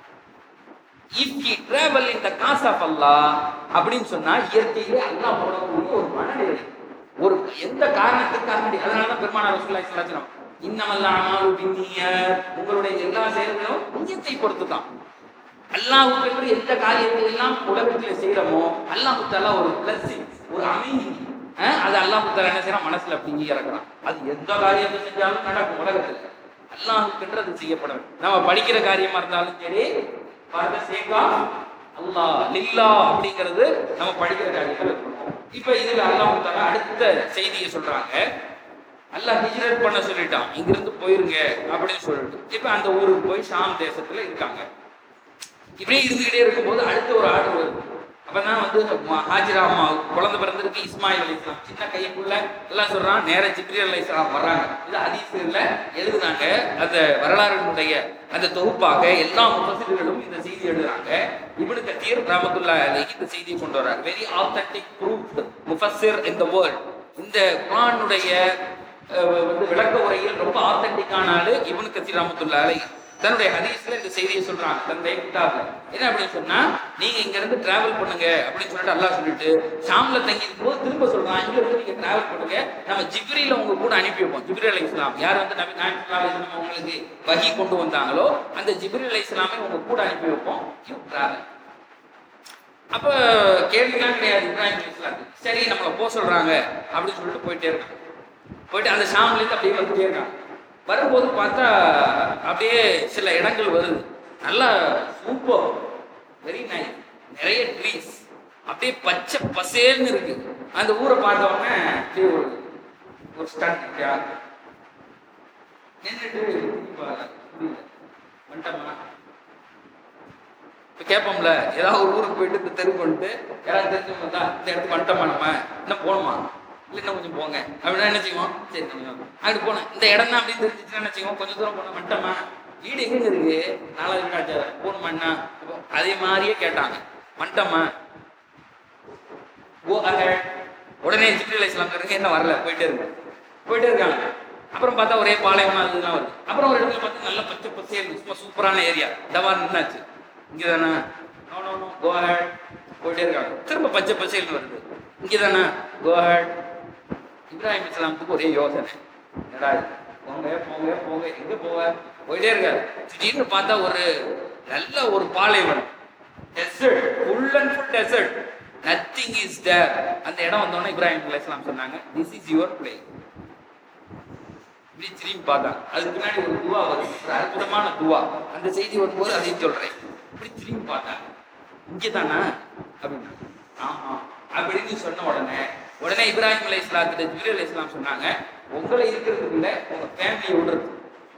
if he travel in the cause of Allah அப்படின்னு சொன்னா இயற்கையிலே அல்லாஹ் போடக்கூடிய ஒரு மனநிலை ஒரு எந்த காரணத்துக்காக வேண்டி அதனால தான் பெருமானார் ரசூலுல்லாஹி ஸல்லல்லாஹு அலைஹி வஸல்லம் இன்னமல் அமாலு பின்னியத் உங்களுடைய எல்லா செயல்களும் நியத்தை பொறுத்து தான் அல்லாஹ்வுக்கு என்று எந்த காரியத்தை எல்லாம் உலகத்துல செய்யறோமோ அல்லாஹ் தஆலா ஒரு பிளஸிங் ஒரு அமைதி அஹ், அது அல்லாஹ் தஆலா என்ன செய்யறான் மனசுல பிங்கி இறக்குறான் அது எந்த காரியத்தை செஞ்சாலும் நடக்கும் உலகத்துல அல்லாஹ்வுக்கு அது செய்யப்படும் நம்ம படிக்கிற காரியமா இருந்தாலும் சரி பாருங்க சேகா அல்லாஹ் லில்லா அப்படிங்கிறது நம்ம படிக்கிற காரியத்தில் இருக்கணும் இப்ப இதுல அல்லாஹ் தஆலா அடுத்த செய்தியை சொல்றாங்க அல்லாஹ் ஹிஜ்ரத் பண்ண சொல்லிட்டான் இங்கிருந்து போயிருங்க அப்படின்னு சொல்லிட்டு இப்ப அந்த ஊருக்கு போய் ஷாம் தேசத்துல இருக்காங்க இப்படியே இருந்துகிட்டே இருக்கும்போது அடுத்த ஒரு ஆர்டர் வருது அப்பதான் வந்து ம- ஹாஜிரா அம்மா குழந்தை பிறந்திருக்கு இஸ்மாயில் அலி இஸ்லாம் சின்ன கைக்குள்ள எல்லாம் சொல்றான் நேர ஜிப்ரி அலி இஸ்லாம் வர்றாங்க இது ஹதீஸ்ல எழுதுனாங்க அந்த வரலாறுடைய அந்த தொகுப்பாக எல்லா முஃபஸிர்களும் இந்த செய்தி எழுதுறாங்க இப்னு கத்தீர் ரஹமத்துல்லா அலைஹி இந்த செய்தியை கொண்டு வர்றாங்க வெரி ஆத்தென்டிக் ப்ரூஃப் முஃபஸிர் இன் த வேர்ல்ட் இந்த குர்ஆனுடைய அஹ், வந்து விளக்க உரையில் ரொம்ப ஆத்தென்டிக்கான ஆளு இப்னு கத்தீர் ரஹமத்துல்லா அலைஹி தன்னுடைய ஹதீஸ்ல இந்த செய்தியை சொல்றாங்க தன்னுடைய கிதாப்ல என்ன அப்படின்னு சொன்னா நீங்க இங்க இருந்து டிராவல் பண்ணுங்க அப்படின்னு சொல்லிட்டு அல்லாஹ் சொல்லிட்டு ஷாம்ல தங்கி இருக்கும்போது திரும்ப சொல்றான் இங்க இருந்து நீங்க டிராவல் பண்ணுங்க நம்ம ஜிப்ரில உங்க கூட அனுப்பி வைப்போம் ஜிப்ரி அலை இஸ்லாம் யார் வந்து நபி நாயம் ஸல்லல்லாஹு அலைஹி வஸல்லம் உங்களுக்கு வஹி கொண்டு வந்தாங்களோ அந்த ஜிப்ரி அலை இஸ்லாமை உங்க கூட அனுப்பி வைப்போம் யூ டிராவல் அப்ப கேள்விலாம் கிடையாது இப்ராஹிம் அலைஹி இஸ்லாம் சரி நம்மளை போக சொல்றாங்க அப்படின்னு சொல்லிட்டு போயிட்டே இருக்காங்க போயிட்டு அந்த ஷாம்ல இருந்து அப்படியே வந்துட்டே இருக்காங்க வரும்போது பார்த்தா அப்படியே சில இடங்கள் வருது நல்லா சூப்பர் வெரி நைஸ் நிறைய ட்ரீஸ் அப்படியே பச்சை பசேல்னு இருக்கு அந்த ஊரை பார்த்த உடனே அப்படியே ஒரு ஒரு ஸ்டண்ட் நின்றுட்டு வந்துட்டோமா இப்போ கேட்போம்ல ஏதாவது ஒரு ஊருக்கு போயிட்டு இந்த தெருக்கு வந்துட்டு யாராவது தெரிஞ்சவங்க தான் இந்த இடத்துக்கு வந்துட்டோமா நம்ம இன்னும் போகணுமா இல்லை இன்னும் கொஞ்சம் போங்க அப்படின்னா என்ன செய்வோம் சரி கொஞ்சம் அங்கிட்டு போனேன் இந்த இடம் தான் அப்படின்னு தெரிஞ்சிச்சுன்னா என்ன செய்வோம் கொஞ்சம் தூரம் போனோம் வந்துட்டோமா வீடு எங்க இருக்கு நாலாவது காட்சி போகணுமாண்ணா அதே மாதிரியே கேட்டாங்க வந்துட்டோமா கோ அஹெட் உடனே ஜிப்ரில் இஸ்லாம் இருங்க என்ன வரல போயிட்டே இருக்கு போயிட்டே இருக்காங்க அப்புறம் பார்த்தா ஒரே பாளையம் அதுதான் வருது அப்புறம் ஒரு இடத்துல பார்த்தா நல்ல பச்சை பச்சையா இருக்கு சும்மா சூப்பரான ஏரியா டவார் நின்னாச்சு இங்க தானே no no no go ahead போயிட்டே இருக்காங்க திரும்ப பச்சை பச்சைன்னு வருது இங்க தானே கோ அஹெட் இப்ராஹிம் இஸ்லாமுக்கு ஒரே யோசனை என்னடா இது? போங்க போங்க போங்க எங்க போவ போயிட்டே இருக்காரு திடீர்னு பார்த்தா ஒரு நல்ல ஒரு பாலைவனம் desert full and full desert nothing is there அந்த இடம் வந்தோடனே இப்ராஹிம் அலைஹிஸ்ஸலாம் சொன்னாங்க திஸ் இஸ் யுவர் பிளே இப்படி திரும்பி பார்த்தாங்க அதுக்கு பின்னாடி ஒரு துவா வருது ஒரு அற்புதமான துவா அந்த செய்தி வரும்போது அதையும் சொல்றேன் இப்படி திரும்பி பார்த்தாங்க இங்கே தானா அப்படின்னு ஆமா அப்படின்னு சொன்ன உடனே உடனே இப்ராஹிம் அலை இஸ்லாத்துல ஜிபிரி அலை இஸ்லாம் சொன்னாங்க உங்களை இருக்கிறதுக்கு இல்ல உங்க ஃபேமிலியை விடுறது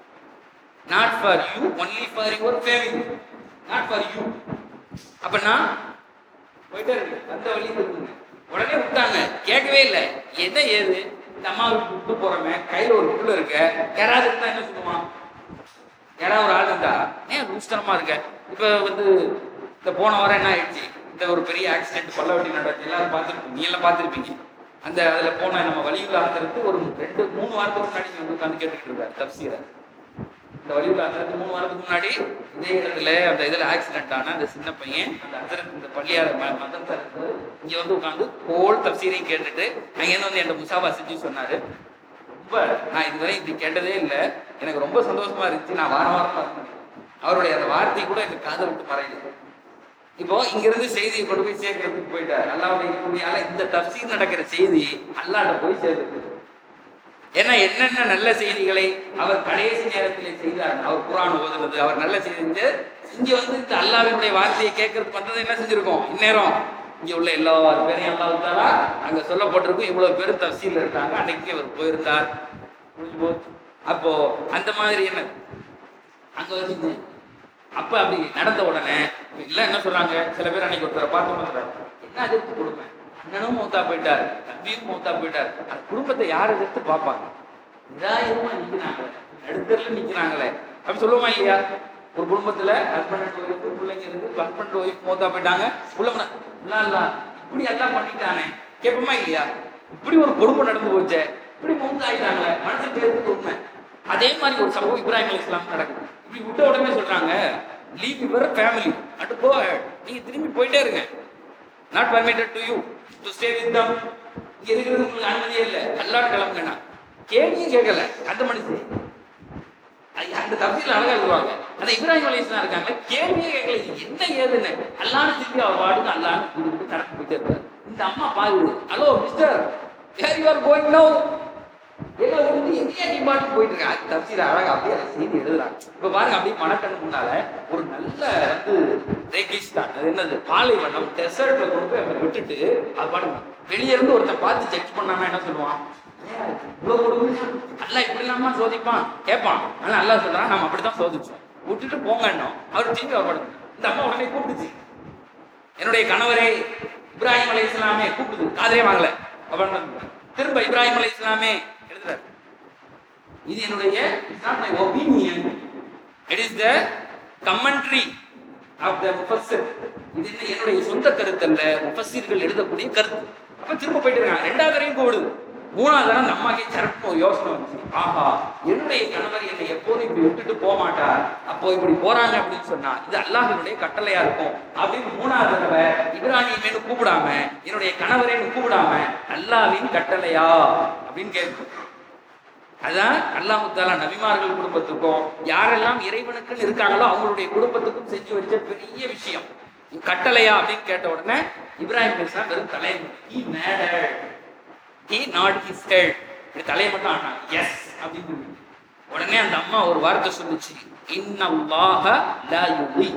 not for you only for your family not for you அப்ப நான் போயிட்டே இருக்கு அந்த வழி இருக்குங்க உடனே விட்டாங்க கேட்கவே இல்லை என்ன ஏது இந்த அம்மாவுக்கு விட்டு போறோமே கையில ஒரு புள்ள இருக்க யாராவது இருந்தா என்ன சொல்லுவான் யாராவது ஒரு ஆள் இருந்தா ஏன் லூஸ்தனமா இருக்க இப்ப வந்து இந்த போன வாரம் என்ன ஆயிடுச்சு இந்த ஒரு பெரிய ஆக்சிடென்ட் பல்லவட்டி நடந்து எல்லாரும் பார்த்துருப்பீங்க நீ எல்லாம் பார்த்துருப்பீங்க அந்த அதுல போன நம்ம வழியில் ஆகிறது ஒரு ரெண்டு மூணு வாரத்துக்கு முன்னாடி நீங்க உட்காந்து கேட்டுக்கிட்டு இருக்காரு தப்சீரை இந்த வழியில் ஆகிறது மூணு வாரத்துக்கு முன்னாடி இதே இடத்துல அந்த இதுல ஆக்சிடென்ட் ஆன அந்த சின்ன பையன் அந்த அசரத் இந்த பள்ளியார மதம் இருந்து இங்க வந்து உட்காந்து கோல் தப்சீரையும் கேட்டுட்டு அங்கேருந்து வந்து என்கிட்ட முசாபா செஞ்சு சொன்னாரு ரொம்ப நான் இதுவரை இப்படி கேட்டதே இல்லை எனக்கு ரொம்ப சந்தோஷமா இருந்துச்சு நான் வாரம் வாரமா இருந்தேன் அவருடைய அந்த வார்த்தை கூட எனக்கு காதல் விட்டு மறையுது இப்போ இங்க இருந்து செய்தியை கொண்டு போய் சேர்க்கறதுக்கு போயிட்டார் அல்லாவுடைய கூடியால இந்த தப்சீர் நடக்கிற செய்தி அல்லாட்ட போய் சேர்ந்துருக்கு ஏன்னா என்னென்ன நல்ல செய்திகளை அவர் கடைசி நேரத்திலே செய்தார் அவர் குரான் ஓதுனது அவர் நல்ல செய்தி செஞ்சு இங்க வந்து இந்த அல்லாவினுடைய வார்த்தையை கேட்கறதுக்கு வந்தது என்ன செஞ்சிருக்கோம் இந்நேரம் இங்க உள்ள எல்லா பேரையும் அல்லா விட்டாரா அங்க சொல்லப்பட்டிருக்கும் இவ்வளவு பேர் தப்சீல் இருக்காங்க அன்னைக்கு அவர் போயிருந்தார் முடிஞ்சு போச்சு அப்போ அந்த மாதிரி என்ன அங்க வந்து அப்ப அப்படி நடந்த உடனே இல்ல என்ன சொல்றாங்க சில பேர் அன்னைக்கு ஒருத்தரை பார்த்து சொல்றாங்க என்ன எதிர்த்து கொடுமை அண்ணனும் மூத்தா போயிட்டார் தம்பியும் மூத்தா போயிட்டார் அந்த குடும்பத்தை யார் எதிர்த்து பார்ப்பாங்க நிராயுதமா நிக்கிறாங்களே நடுத்தரில் நிக்கிறாங்களே அப்படி சொல்லுவோமா இல்லையா ஒரு குடும்பத்துல ஹஸ்பண்ட் அண்ட் ஒய்ஃப் பிள்ளைங்க இருக்கு ஹஸ்பண்ட் ஒய்ஃப் மூத்தா போயிட்டாங்க புள்ள இல்ல இல்ல இப்படி எல்லாம் பண்ணிட்டானே கேட்போமா இல்லையா இப்படி ஒரு குடும்பம் நடந்து போச்சே இப்படி மூத்தா ஆயிட்டாங்களே மனசு பேருக்கு உண்மை அதே மாதிரி ஒரு சம்பவம் இப்ராஹிம் அலி இஸ்லாம் நடக்குது இப்படி விட்ட உடனே சொல்றாங்க leave your family at go நீங்க திரும்பி போயிட்டே இருங்க not permitted to you to stay with them இங்க இருக்கிறது உங்களுக்கு அனுமதியே இல்லை அல்லாட் கிளம்புங்கண்ணா கேள்வியும் கேட்கல அந்த மனுஷன் அது அந்த தப்சீல் அழகா எழுதுவாங்க ஆனா இப்ராஹிம் அலி இஸ்லாம் இருக்காங்க கேள்வியே கேட்கல இது என்ன ஏதுன்னு அல்லான்னு திருப்பி அவர் பாடுங்க அல்லான்னு கூப்பிட்டு நடந்து போயிட்டே இருப்பாரு இந்த அம்மா பாருது hello mister where you are going no எங்களை வந்து எங்கேயா நீ பாட்டு போயிட்டு இருக்க அது தப்சீல அழகா அப்படியே அதை செய்தி எழுதுறாங்க இப்ப பாருங்க அப்படியே மணக்கண்ணு முன்னால ஒரு நல்ல வந்து ரேகிஸ்தான் அது என்னது பாலைவனம் டெசர்ட்ல கொண்டு போய் அவரை விட்டுட்டு அது பாருங்க வெளியே இருந்து ஒருத்தன் பார்த்து செக் பண்ணாம என்ன சொல்லுவான் ஏன் இவ்வளவு கொடுமை? அல்லாஹ் இப்படி இல்லாம சோதிப்பான் கேட்பான் ஆனா அல்லாஹ் சொல்றான் நம்ம அப்படித்தான் சோதிச்சோம் விட்டுட்டு போங்கன்னோ அவர் திரும்பி அவர் படுத்து இந்த அம்மா உடனே கூப்பிடுச்சு என்னுடைய கணவரே இப்ராஹிம் அலை இஸ்லாமே கூப்பிடுது காதலே வாங்கல அப்படின்னு திரும்ப இப்ராஹிம் அலை இஸ்லாமே எழுதுறாரு இது என்னுடைய my opinion it is the commentary of the முஃபஸ்ஸிர் இது என்ன என்னுடைய சொந்த கருத்து அல்ல முஃபஸ்ஸிர்கள் எழுதக்கூடிய கருத்து அப்ப திரும்ப போயிட்டு இருக்காங்க ரெண்டாவது தடவையும் கூடுது மூணாவது தடவை அந்த அம்மாக்கே சரப்பு யோசனை வந்துச்சு ஆஹா என்னுடைய கணவர் என்னை எப்போதும் இப்படி விட்டுட்டு போக மாட்டார் அப்போ இப்படி போறாங்க அப்படின்னு சொன்னா இது அல்லாஹினுடைய கட்டளையா இருக்கும் அப்படின்னு மூணாவது தடவை இப்ராஹிமேனு கூப்பிடாம என்னுடைய கணவரேன்னு கூப்பிடாம அல்லாவின் கட்டளையா அப்படின்னு கேட்கும் அதான் அல்லாஹு தாலா நபிமார்கள் குடும்பத்துக்கும் யாரெல்லாம் இறைவனுக்குன்னு இருக்காங்களோ அவங்களுடைய குடும்பத்துக்கும் செஞ்சு வச்ச பெரிய விஷயம் கட்டளையா அப்படின்னு கேட்ட உடனே இப்ராஹிம் அலைஹிஸ்ஸலாம் வெறும் தலையை he made he nod his head இப்படி தலையை மட்டும் ஆனாங்க எஸ் அப்படின்னு சொல்லி. உடனே அந்த அம்மா ஒரு வார்த்தை சொல்லுச்சு இன்னல்லாஹ லா யுதி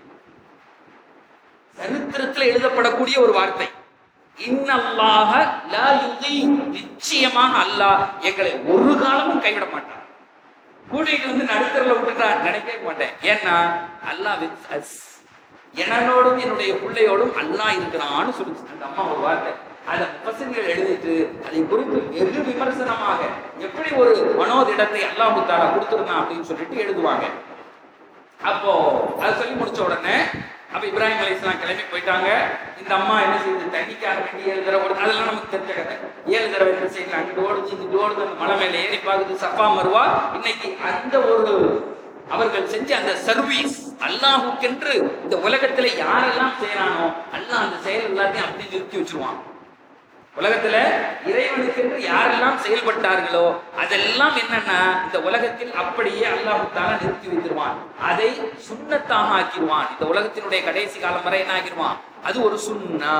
சரித்திரத்துல எழுதப்படக்கூடிய ஒரு வார்த்தை இன்னல்லாஹ லா யுதி நிச்சயமாக அல்லாஹ் எங்களை ஒரு காலமும் கைவிட மாட்டான் கூட்டிட்டு வந்து நடுத்தரில் விட்டுட்டா நினைக்கவே மாட்டேன் ஏன்னா அல்லாஹ் வித் அஸ் என்னோடும் என்னுடைய பிள்ளையோடும் அல்லாஹ் இருக்கிறான்னு சொல்லுச்சு அந்த அம்மா ஒரு வார்த்தை அதை முப்பசங்கள் எழுதிட்டு அதை குறித்து வெகு விமர்சனமாக எப்படி ஒரு மனோதிடத்தை அல்லாஹு தாலா கொடுத்துருந்தான் அப்படின்னு சொல்லிட்டு எழுதுவாங்க அப்போ அதை சொல்லி முடிச்ச உடனே அப்ப இப்ராஹிம் அலைஹிஸ்ஸலாம் கிளம்பி போயிட்டாங்க இந்த அம்மா என்ன செய்யுது தண்ணிக்காக வேண்டி ஏழு தடவை ஓடுது அதெல்லாம் நமக்கு தெரிஞ்ச கதை ஏழு தடவை என்ன செய்யலாம் அங்கிட்டு ஓடுது இங்கிட்டு ஓடுது அந்த மலை மேல ஏறி பார்க்குது சஃபா மருவா இன்னைக்கு அந்த ஒரு அவர்கள் செஞ்ச அந்த சர்வீஸ் அல்லாஹுக்கென்று இந்த உலகத்துல யாரெல்லாம் செய்யறானோ அல்லாஹ் அந்த செயல் எல்லாத்தையும் அப்படி நிறுத்தி வச்சிருவான் உலகத்துல இறைவனுக்கு என்று யாரெல்லாம் செயல்பட்டார்களோ அதெல்லாம் என்னன்னா இந்த உலகத்தில் அப்படியே அல்லாஹ் தாலா நிறுத்தி வைத்திருவான் அதை சுண்ணத்தாக ஆக்கிடுவான் இந்த உலகத்தினுடைய கடைசி காலம் வரை என்ன ஆக்கிடுவான் அது ஒரு சுண்ணா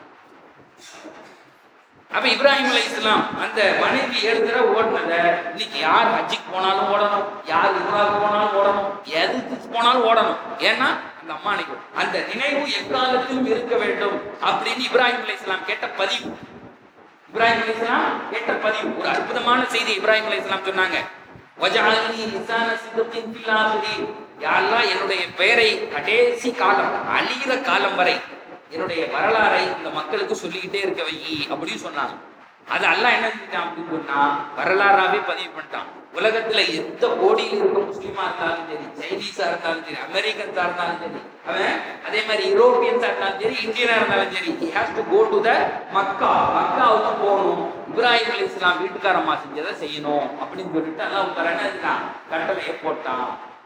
அப்ப இப்ராஹிம் அலை இஸ்லாம் அந்த மனைவி ஏழு தடவை ஓடினத இன்னைக்கு யார் ஹஜ்ஜிக்கு போனாலும் ஓடணும் யார் இம்ராவுக்கு போனாலும் ஓடணும் எதுக்கு போனாலும் ஓடணும் ஏன்னா அந்த அம்மா அன்னைக்கு அந்த நினைவு எக்காலத்திலும் இருக்க வேண்டும் அப்படின்னு இப்ராஹிம் அலை இஸ்லாம் கேட்ட பதிவு இப்ராஹிம் அலை இஸ்லாம் கேட்ட பதிவு ஒரு அற்புதமான செய்தி இப்ராஹிம் அலை இஸ்லாம் சொன்னாங்க வஜஅல்னி லிசான சிதத்தின் ஃபில் ஆகிரீன். யா அல்லாஹ் என்னுடைய பெயரை கடைசி காலம் அழிகிற காலம் வரை என்னுடைய வரலாறை இந்த மக்களுக்கு சொல்லிக்கிட்டே இருக்க வை அப்படின்னு சொன்னாங்க அது அல்லாஹ் என்ன செஞ்சான் அப்படின்னு சொன்னா வரலாறாவே பதிவு பண்ணிட்டான் உலகத்துல எந்த கோடியில் இருக்க முஸ்லீமா இருந்தாலும் சரி சைனீஸா இருந்தாலும் சரி அமெரிக்கன்ஸா இருந்தாலும் சரி அவன் அதே மாதிரி யூரோப்பியன்ஸா இருந்தாலும் சரி இந்தியனா இருந்தாலும் சரி he has to go to the மக்கா மக்காவுக்கு போகணும் இப்ராஹிம் அலி இஸ்லாம் வீட்டுக்காரம்மா செஞ்சதை செய்யணும் அப்படின்னு சொல்லிட்டு அல்லாஹ் தஆலா என்ன செஞ்சான் கட்டளையை போட்டான்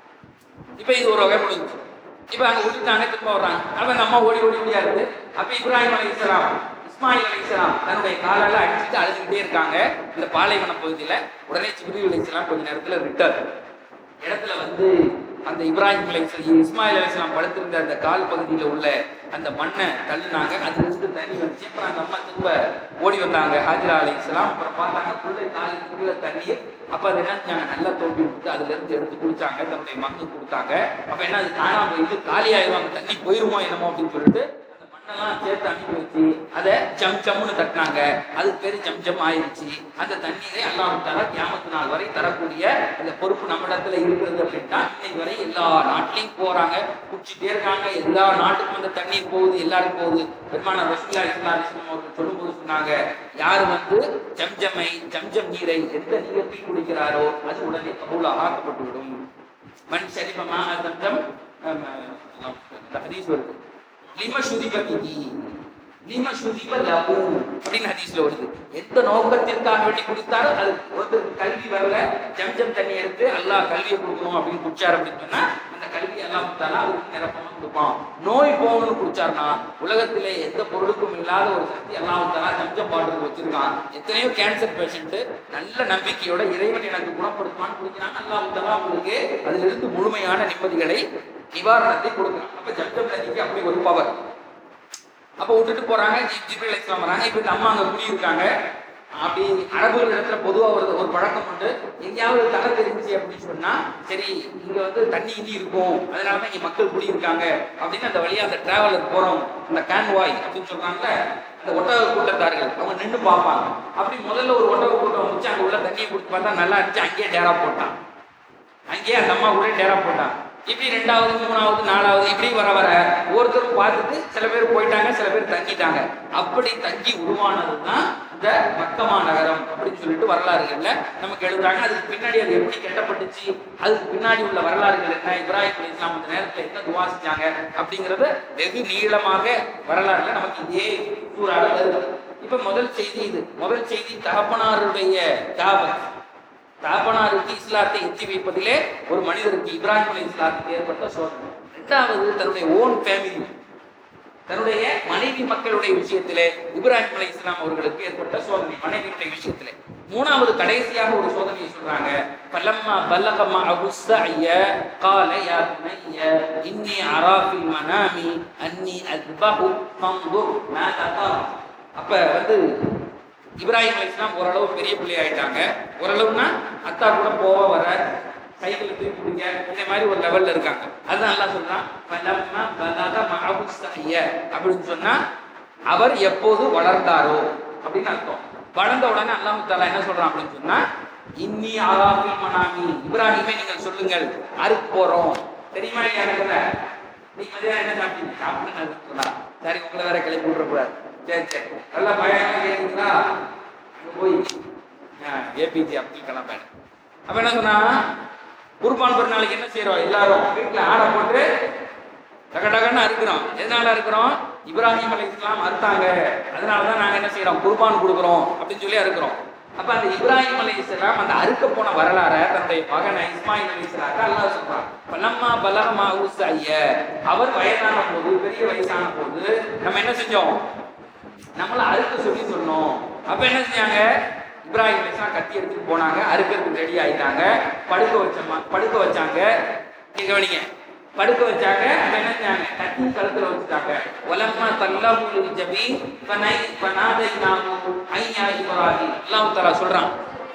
இப்ப இது ஒரு வகை முடிஞ்சு இப்ப அங்க விட்டுட்டாங்க திரும்ப வர்றாங்க அப்ப அந்த அம்மா ஓடி ஓடி ஓடியா இருக்கு அப்ப இப்ராஹிம் அலி இஸ்லாம் இஸ்மாயில் அலி இஸ்லாம் தன்னுடைய காலால அடிச்சுட்டு அழுதுகிட்டே இருக்காங்க இந்த பாலைவன பகுதியில உடனே ஜிப்ரீல் அலி இஸ்லாம் கொஞ்ச நேரத்துல ரிட்டர்ன் இடத்துல வந்து அந்த இப்ராஹிம் அலி இஸ்லாம் இஸ்மாயில் அலி இஸ்லாம் படுத்திருந்த அந்த கால் பகுதியில உள்ள அந்த மண்ணை தள்ளினாங்க அது இருந்து தண்ணி வந்துச்சு அப்புறம் அந்த அம்மா திரும்ப ஓடி வந்தாங்க ஹாஜிரா அலி இஸ்லாம் அப்புறம் பார்த்தாங்க புள்ளை காலுக்கு கீழே தண்ணீர் அப்ப அது என்ன செஞ்சாங்க நல்லா தோண்டி விட்டு அதுல இருந்து எடுத்து குடிச்சாங்க தன்னுடைய மகனுக்கு கொடுத்தாங்க அப்ப என்ன அது காணாம போயிட்டு காலி ஆயிடுவாங்க தண்ணி போயிருமோ என்னமோ அப்படின்னு சொல்லிட்டு அந்த மண்ணெல்லாம் சேர்த்து அனுப்பி வச்சு அதை ஜம் ஜம்னு தட்டினாங்க அதுக்கு பேரு ஜம் ஜம் ஆயிருச்சு அந்த தண்ணீரை அல்லாஹ் தர கியாமத்து நாள் வரை தரக்கூடிய அந்த பொறுப்பு நம்மிடத்துல இருக்கிறது அப்படின்ட்டா இன்னைக்கு வரை எல்லா நாட்டிலையும் போறாங்க குடிச்சிட்டே இருக்காங்க எல்லா நாட்டுக்கும் அந்த தண்ணீர் போகுது எல்லாருக்கும் போகுது பெருமான ரசூல்லா இஸ்லாம் இஸ்லாம் அவர்கள் சொல்லும்போது சொன்னாங்க யார் வந்து ஜம்ஜமை ஜம்ஜம் நீரை எந்த நீரத்தில் குடிக்கிறாரோ அது உடனே கபூலாக ஆக்கப்பட்டு விடும் மண் சரிபமா ஜம்ஜம் ஆம், ஆம், இந்த ஹதீஸ் வருது லிம சுதிபதிஹி லிம சுதிப லஹு அப்படின்னு ஹதீஸ்ல வருது எந்த நோக்கத்திற்காக வேண்டி குடித்தாரோ அது ஒருத்தருக்கு கல்வி வரல ஜம்ஜம் தண்ணி எடுத்து அல்லாஹ் கல்வியை கொடுக்கணும் அப்படின்னு குடிச்சார் அப்படின்னு சொன்னா அந்த கல்வி எல்லாம் கொடுத்தாலும் அவருக்கு நிரப்பமா கொடுப்பான் நோய் போகணும்னு குடிச்சாருன்னா உலகத்திலே எந்த பொருளுக்கும் இல்லாத ஒரு சக்தி எல்லாம் தலா ஜம்ஜம் பாட்டில் வச்சிருக்கான் எத்தனையோ கேன்சர் பேஷண்ட் நல்ல நம்பிக்கையோட இறைவன் எனக்கு குணப்படுத்துவான்னு குடிக்கிறாங்க அல்லாஹ் தலா உங்களுக்கு அதுல இருந்து முழுமையான நிம்மதிகளை நிவாரணத்தை கொடுக்குறான் அப்ப ஜம்ஜம் நதிக்கு அப்படி ஒரு பவர் அப்ப விட்டுட்டு போறாங்க ஜி- ஜிப்ரீல் இஸ்லாம் வராங்க இப்ப இந்த அம்மா அங்க குடியிருக்காங்க அப்படி அரபுகள் இடத்துல பொதுவா ஒரு ஒரு பழக்கம் உண்டு எங்கேயாவது தலை தெரிஞ்சு அப்படின்னு சொன்னா சரி இங்க வந்து தண்ணி இனி இருக்கும் அதனாலதான் இங்க மக்கள் குடியிருக்காங்க அப்படின்னு அந்த வழியா அந்த டிராவலர் போறோம் அந்த கேன்வாய் அப்படின்னு சொல்றாங்கல்ல அந்த ஒட்டக கூட்டத்தார்கள் அவங்க நின்று பார்ப்பாங்க அப்படி முதல்ல ஒரு ஒட்டக கூட்டம் வந்துச்சு அங்க உள்ள தண்ணியை குடிச்சு பார்த்தா நல்லா இருந்துச்சு அங்கேயே டேரா போட்டான் அங்கேயே அந்த அம்மா கூட டேரா போட்டான் இப்படி ரெண்டாவது மூணாவது நாலாவது இப்படி வர வர ஒருத்தரும் பார்த்துட்டு சில பேர் போயிட்டாங்க சில பேர் தங்கிட்டாங்க அப்படி தங்கி உருவானது தான் இந்த மக்கமா நகரம் அப்படின்னு சொல்லிட்டு வரலாறுகள்ல நமக்கு எழுதுறாங்க அதுக்கு பின்னாடி அது எப்படி கட்டப்பட்டுச்சு அதுக்கு பின்னாடி உள்ள வரலாறுகள் என்ன இப்ராஹிம் அலி இஸ்லாம் அந்த நேரத்துல என்ன துவா செஞ்சாங்க அப்படிங்கறத வெகு நீளமாக வரலாறுல நமக்கு இதே சூறால வருது இப்ப முதல் செய்தி இது முதல் செய்தி தகப்பனாருடைய தாவத் தாப்பனாருக்கு இஸ்லாத்தை எத்தி வைப்பதிலே ஒரு மனிதருக்கு இப்ராஹிம் அலி இஸ்லாத்துக்கு ஏற்பட்ட சோதனை இரண்டாவது தன்னுடைய ஓன் ஃபேமிலி தன்னுடைய மனைவி மக்களுடைய விஷயத்திலே இப்ராஹிம் அலி இஸ்லாம் அவர்களுக்கு ஏற்பட்ட சோதனை மனைவியுடைய விஷயத்திலே மூணாவது கடைசியாக ஒரு சோதனையை சொல்றாங்க பலம்மா பல்லகமா அபுஸ்ஸய قال يا بني إني أرى في المنام أني أذبحك فانظر ماذا ترى அப்ப வந்து இப்ராஹிம் அலி இஸ்லாம் ஓரளவு பெரிய பிள்ளை ஆயிட்டாங்க ஓரளவுனா அத்தா கூட போக வர சைக்கிள் தூக்கி பிடிக்க இந்த மாதிரி ஒரு லெவல்ல இருக்காங்க அதுதான் நல்லா சொல்றான் பலம்மா பலக மஅபு சஹிய அப்படின்னு சொன்னா அவர் எப்போது வளர்ந்தாரோ அப்படின்னு அர்த்தம் வளர்ந்த உடனே அல்லாஹ் தாலா என்ன சொல்றான் அப்படின்னு சொன்னா இன்னி ஆராஃபில் மனாமி இப்ராஹிமே நீங்கள் சொல்லுங்கள் அறுக்கு போறோம் தெரியுமா இல்லையா எனக்கு நீங்க மதியம் என்ன சாப்பிட்டீங்க சாப்பிடுங்க சொன்னா சரி உங்களை வேற கிளப்பி விட்றக்கூடாது சரி சரி நல்லா பயம் கேட்டீங்களா அங்க போய் ஏபிஜே அப்துல் கலாம் பேன் அப்ப என்ன சொன்னா குர்பான் பெருநாளைக்கு என்ன செய்யறோம் எல்லாரும் வீட்டுல ஆடை போட்டு டக டகன்னு அறுக்கிறோம் எதனால அறுக்கிறோம் இப்ராஹிம் அலி இஸ்லாம் அறுத்தாங்க அதனாலதான் நாங்க என்ன செய்யறோம் குர்பான் கொடுக்குறோம் அப்படின்னு சொல்லி அறுக்கிறோம் அப்ப அந்த இப்ராஹிம் அலி இஸ்லாம் அந்த அறுக்க போன வரலாற தன்னுடைய மகனை இஸ்மாயில் அலி இஸ்லாக்க அல்லாஹ் சொல்றான் பலம்மா பலகமா உஸ்ஸைய அவர் வயதான போது பெரிய வயசான போது நம்ம என்ன செஞ்சோம் நம்மள அறுக்க சொல்லி சொன்னோம் அப்ப என்ன செஞ்சாங்க இப்ராஹிம் அலைஹிஸ்ஸலாம் கத்தி எடுத்துட்டு போனாங்க அறுக்கிறதுக்கு ரெடி ஆயிட்டாங்க படுக்க வச்சோமா படுக்க வச்சாங்க இங்க கவனிங்க படுக்க வச்சாங்க அப்ப என்ன செஞ்சாங்க கத்தி கழுத்துல வச்சுட்டாங்க வலம்மா தல்லாஹு ஜபி ஃபனை ஃபனாதை நாமு ஐயா இப்ராஹிம் அல்லாஹ் தஆலா சொல்றான்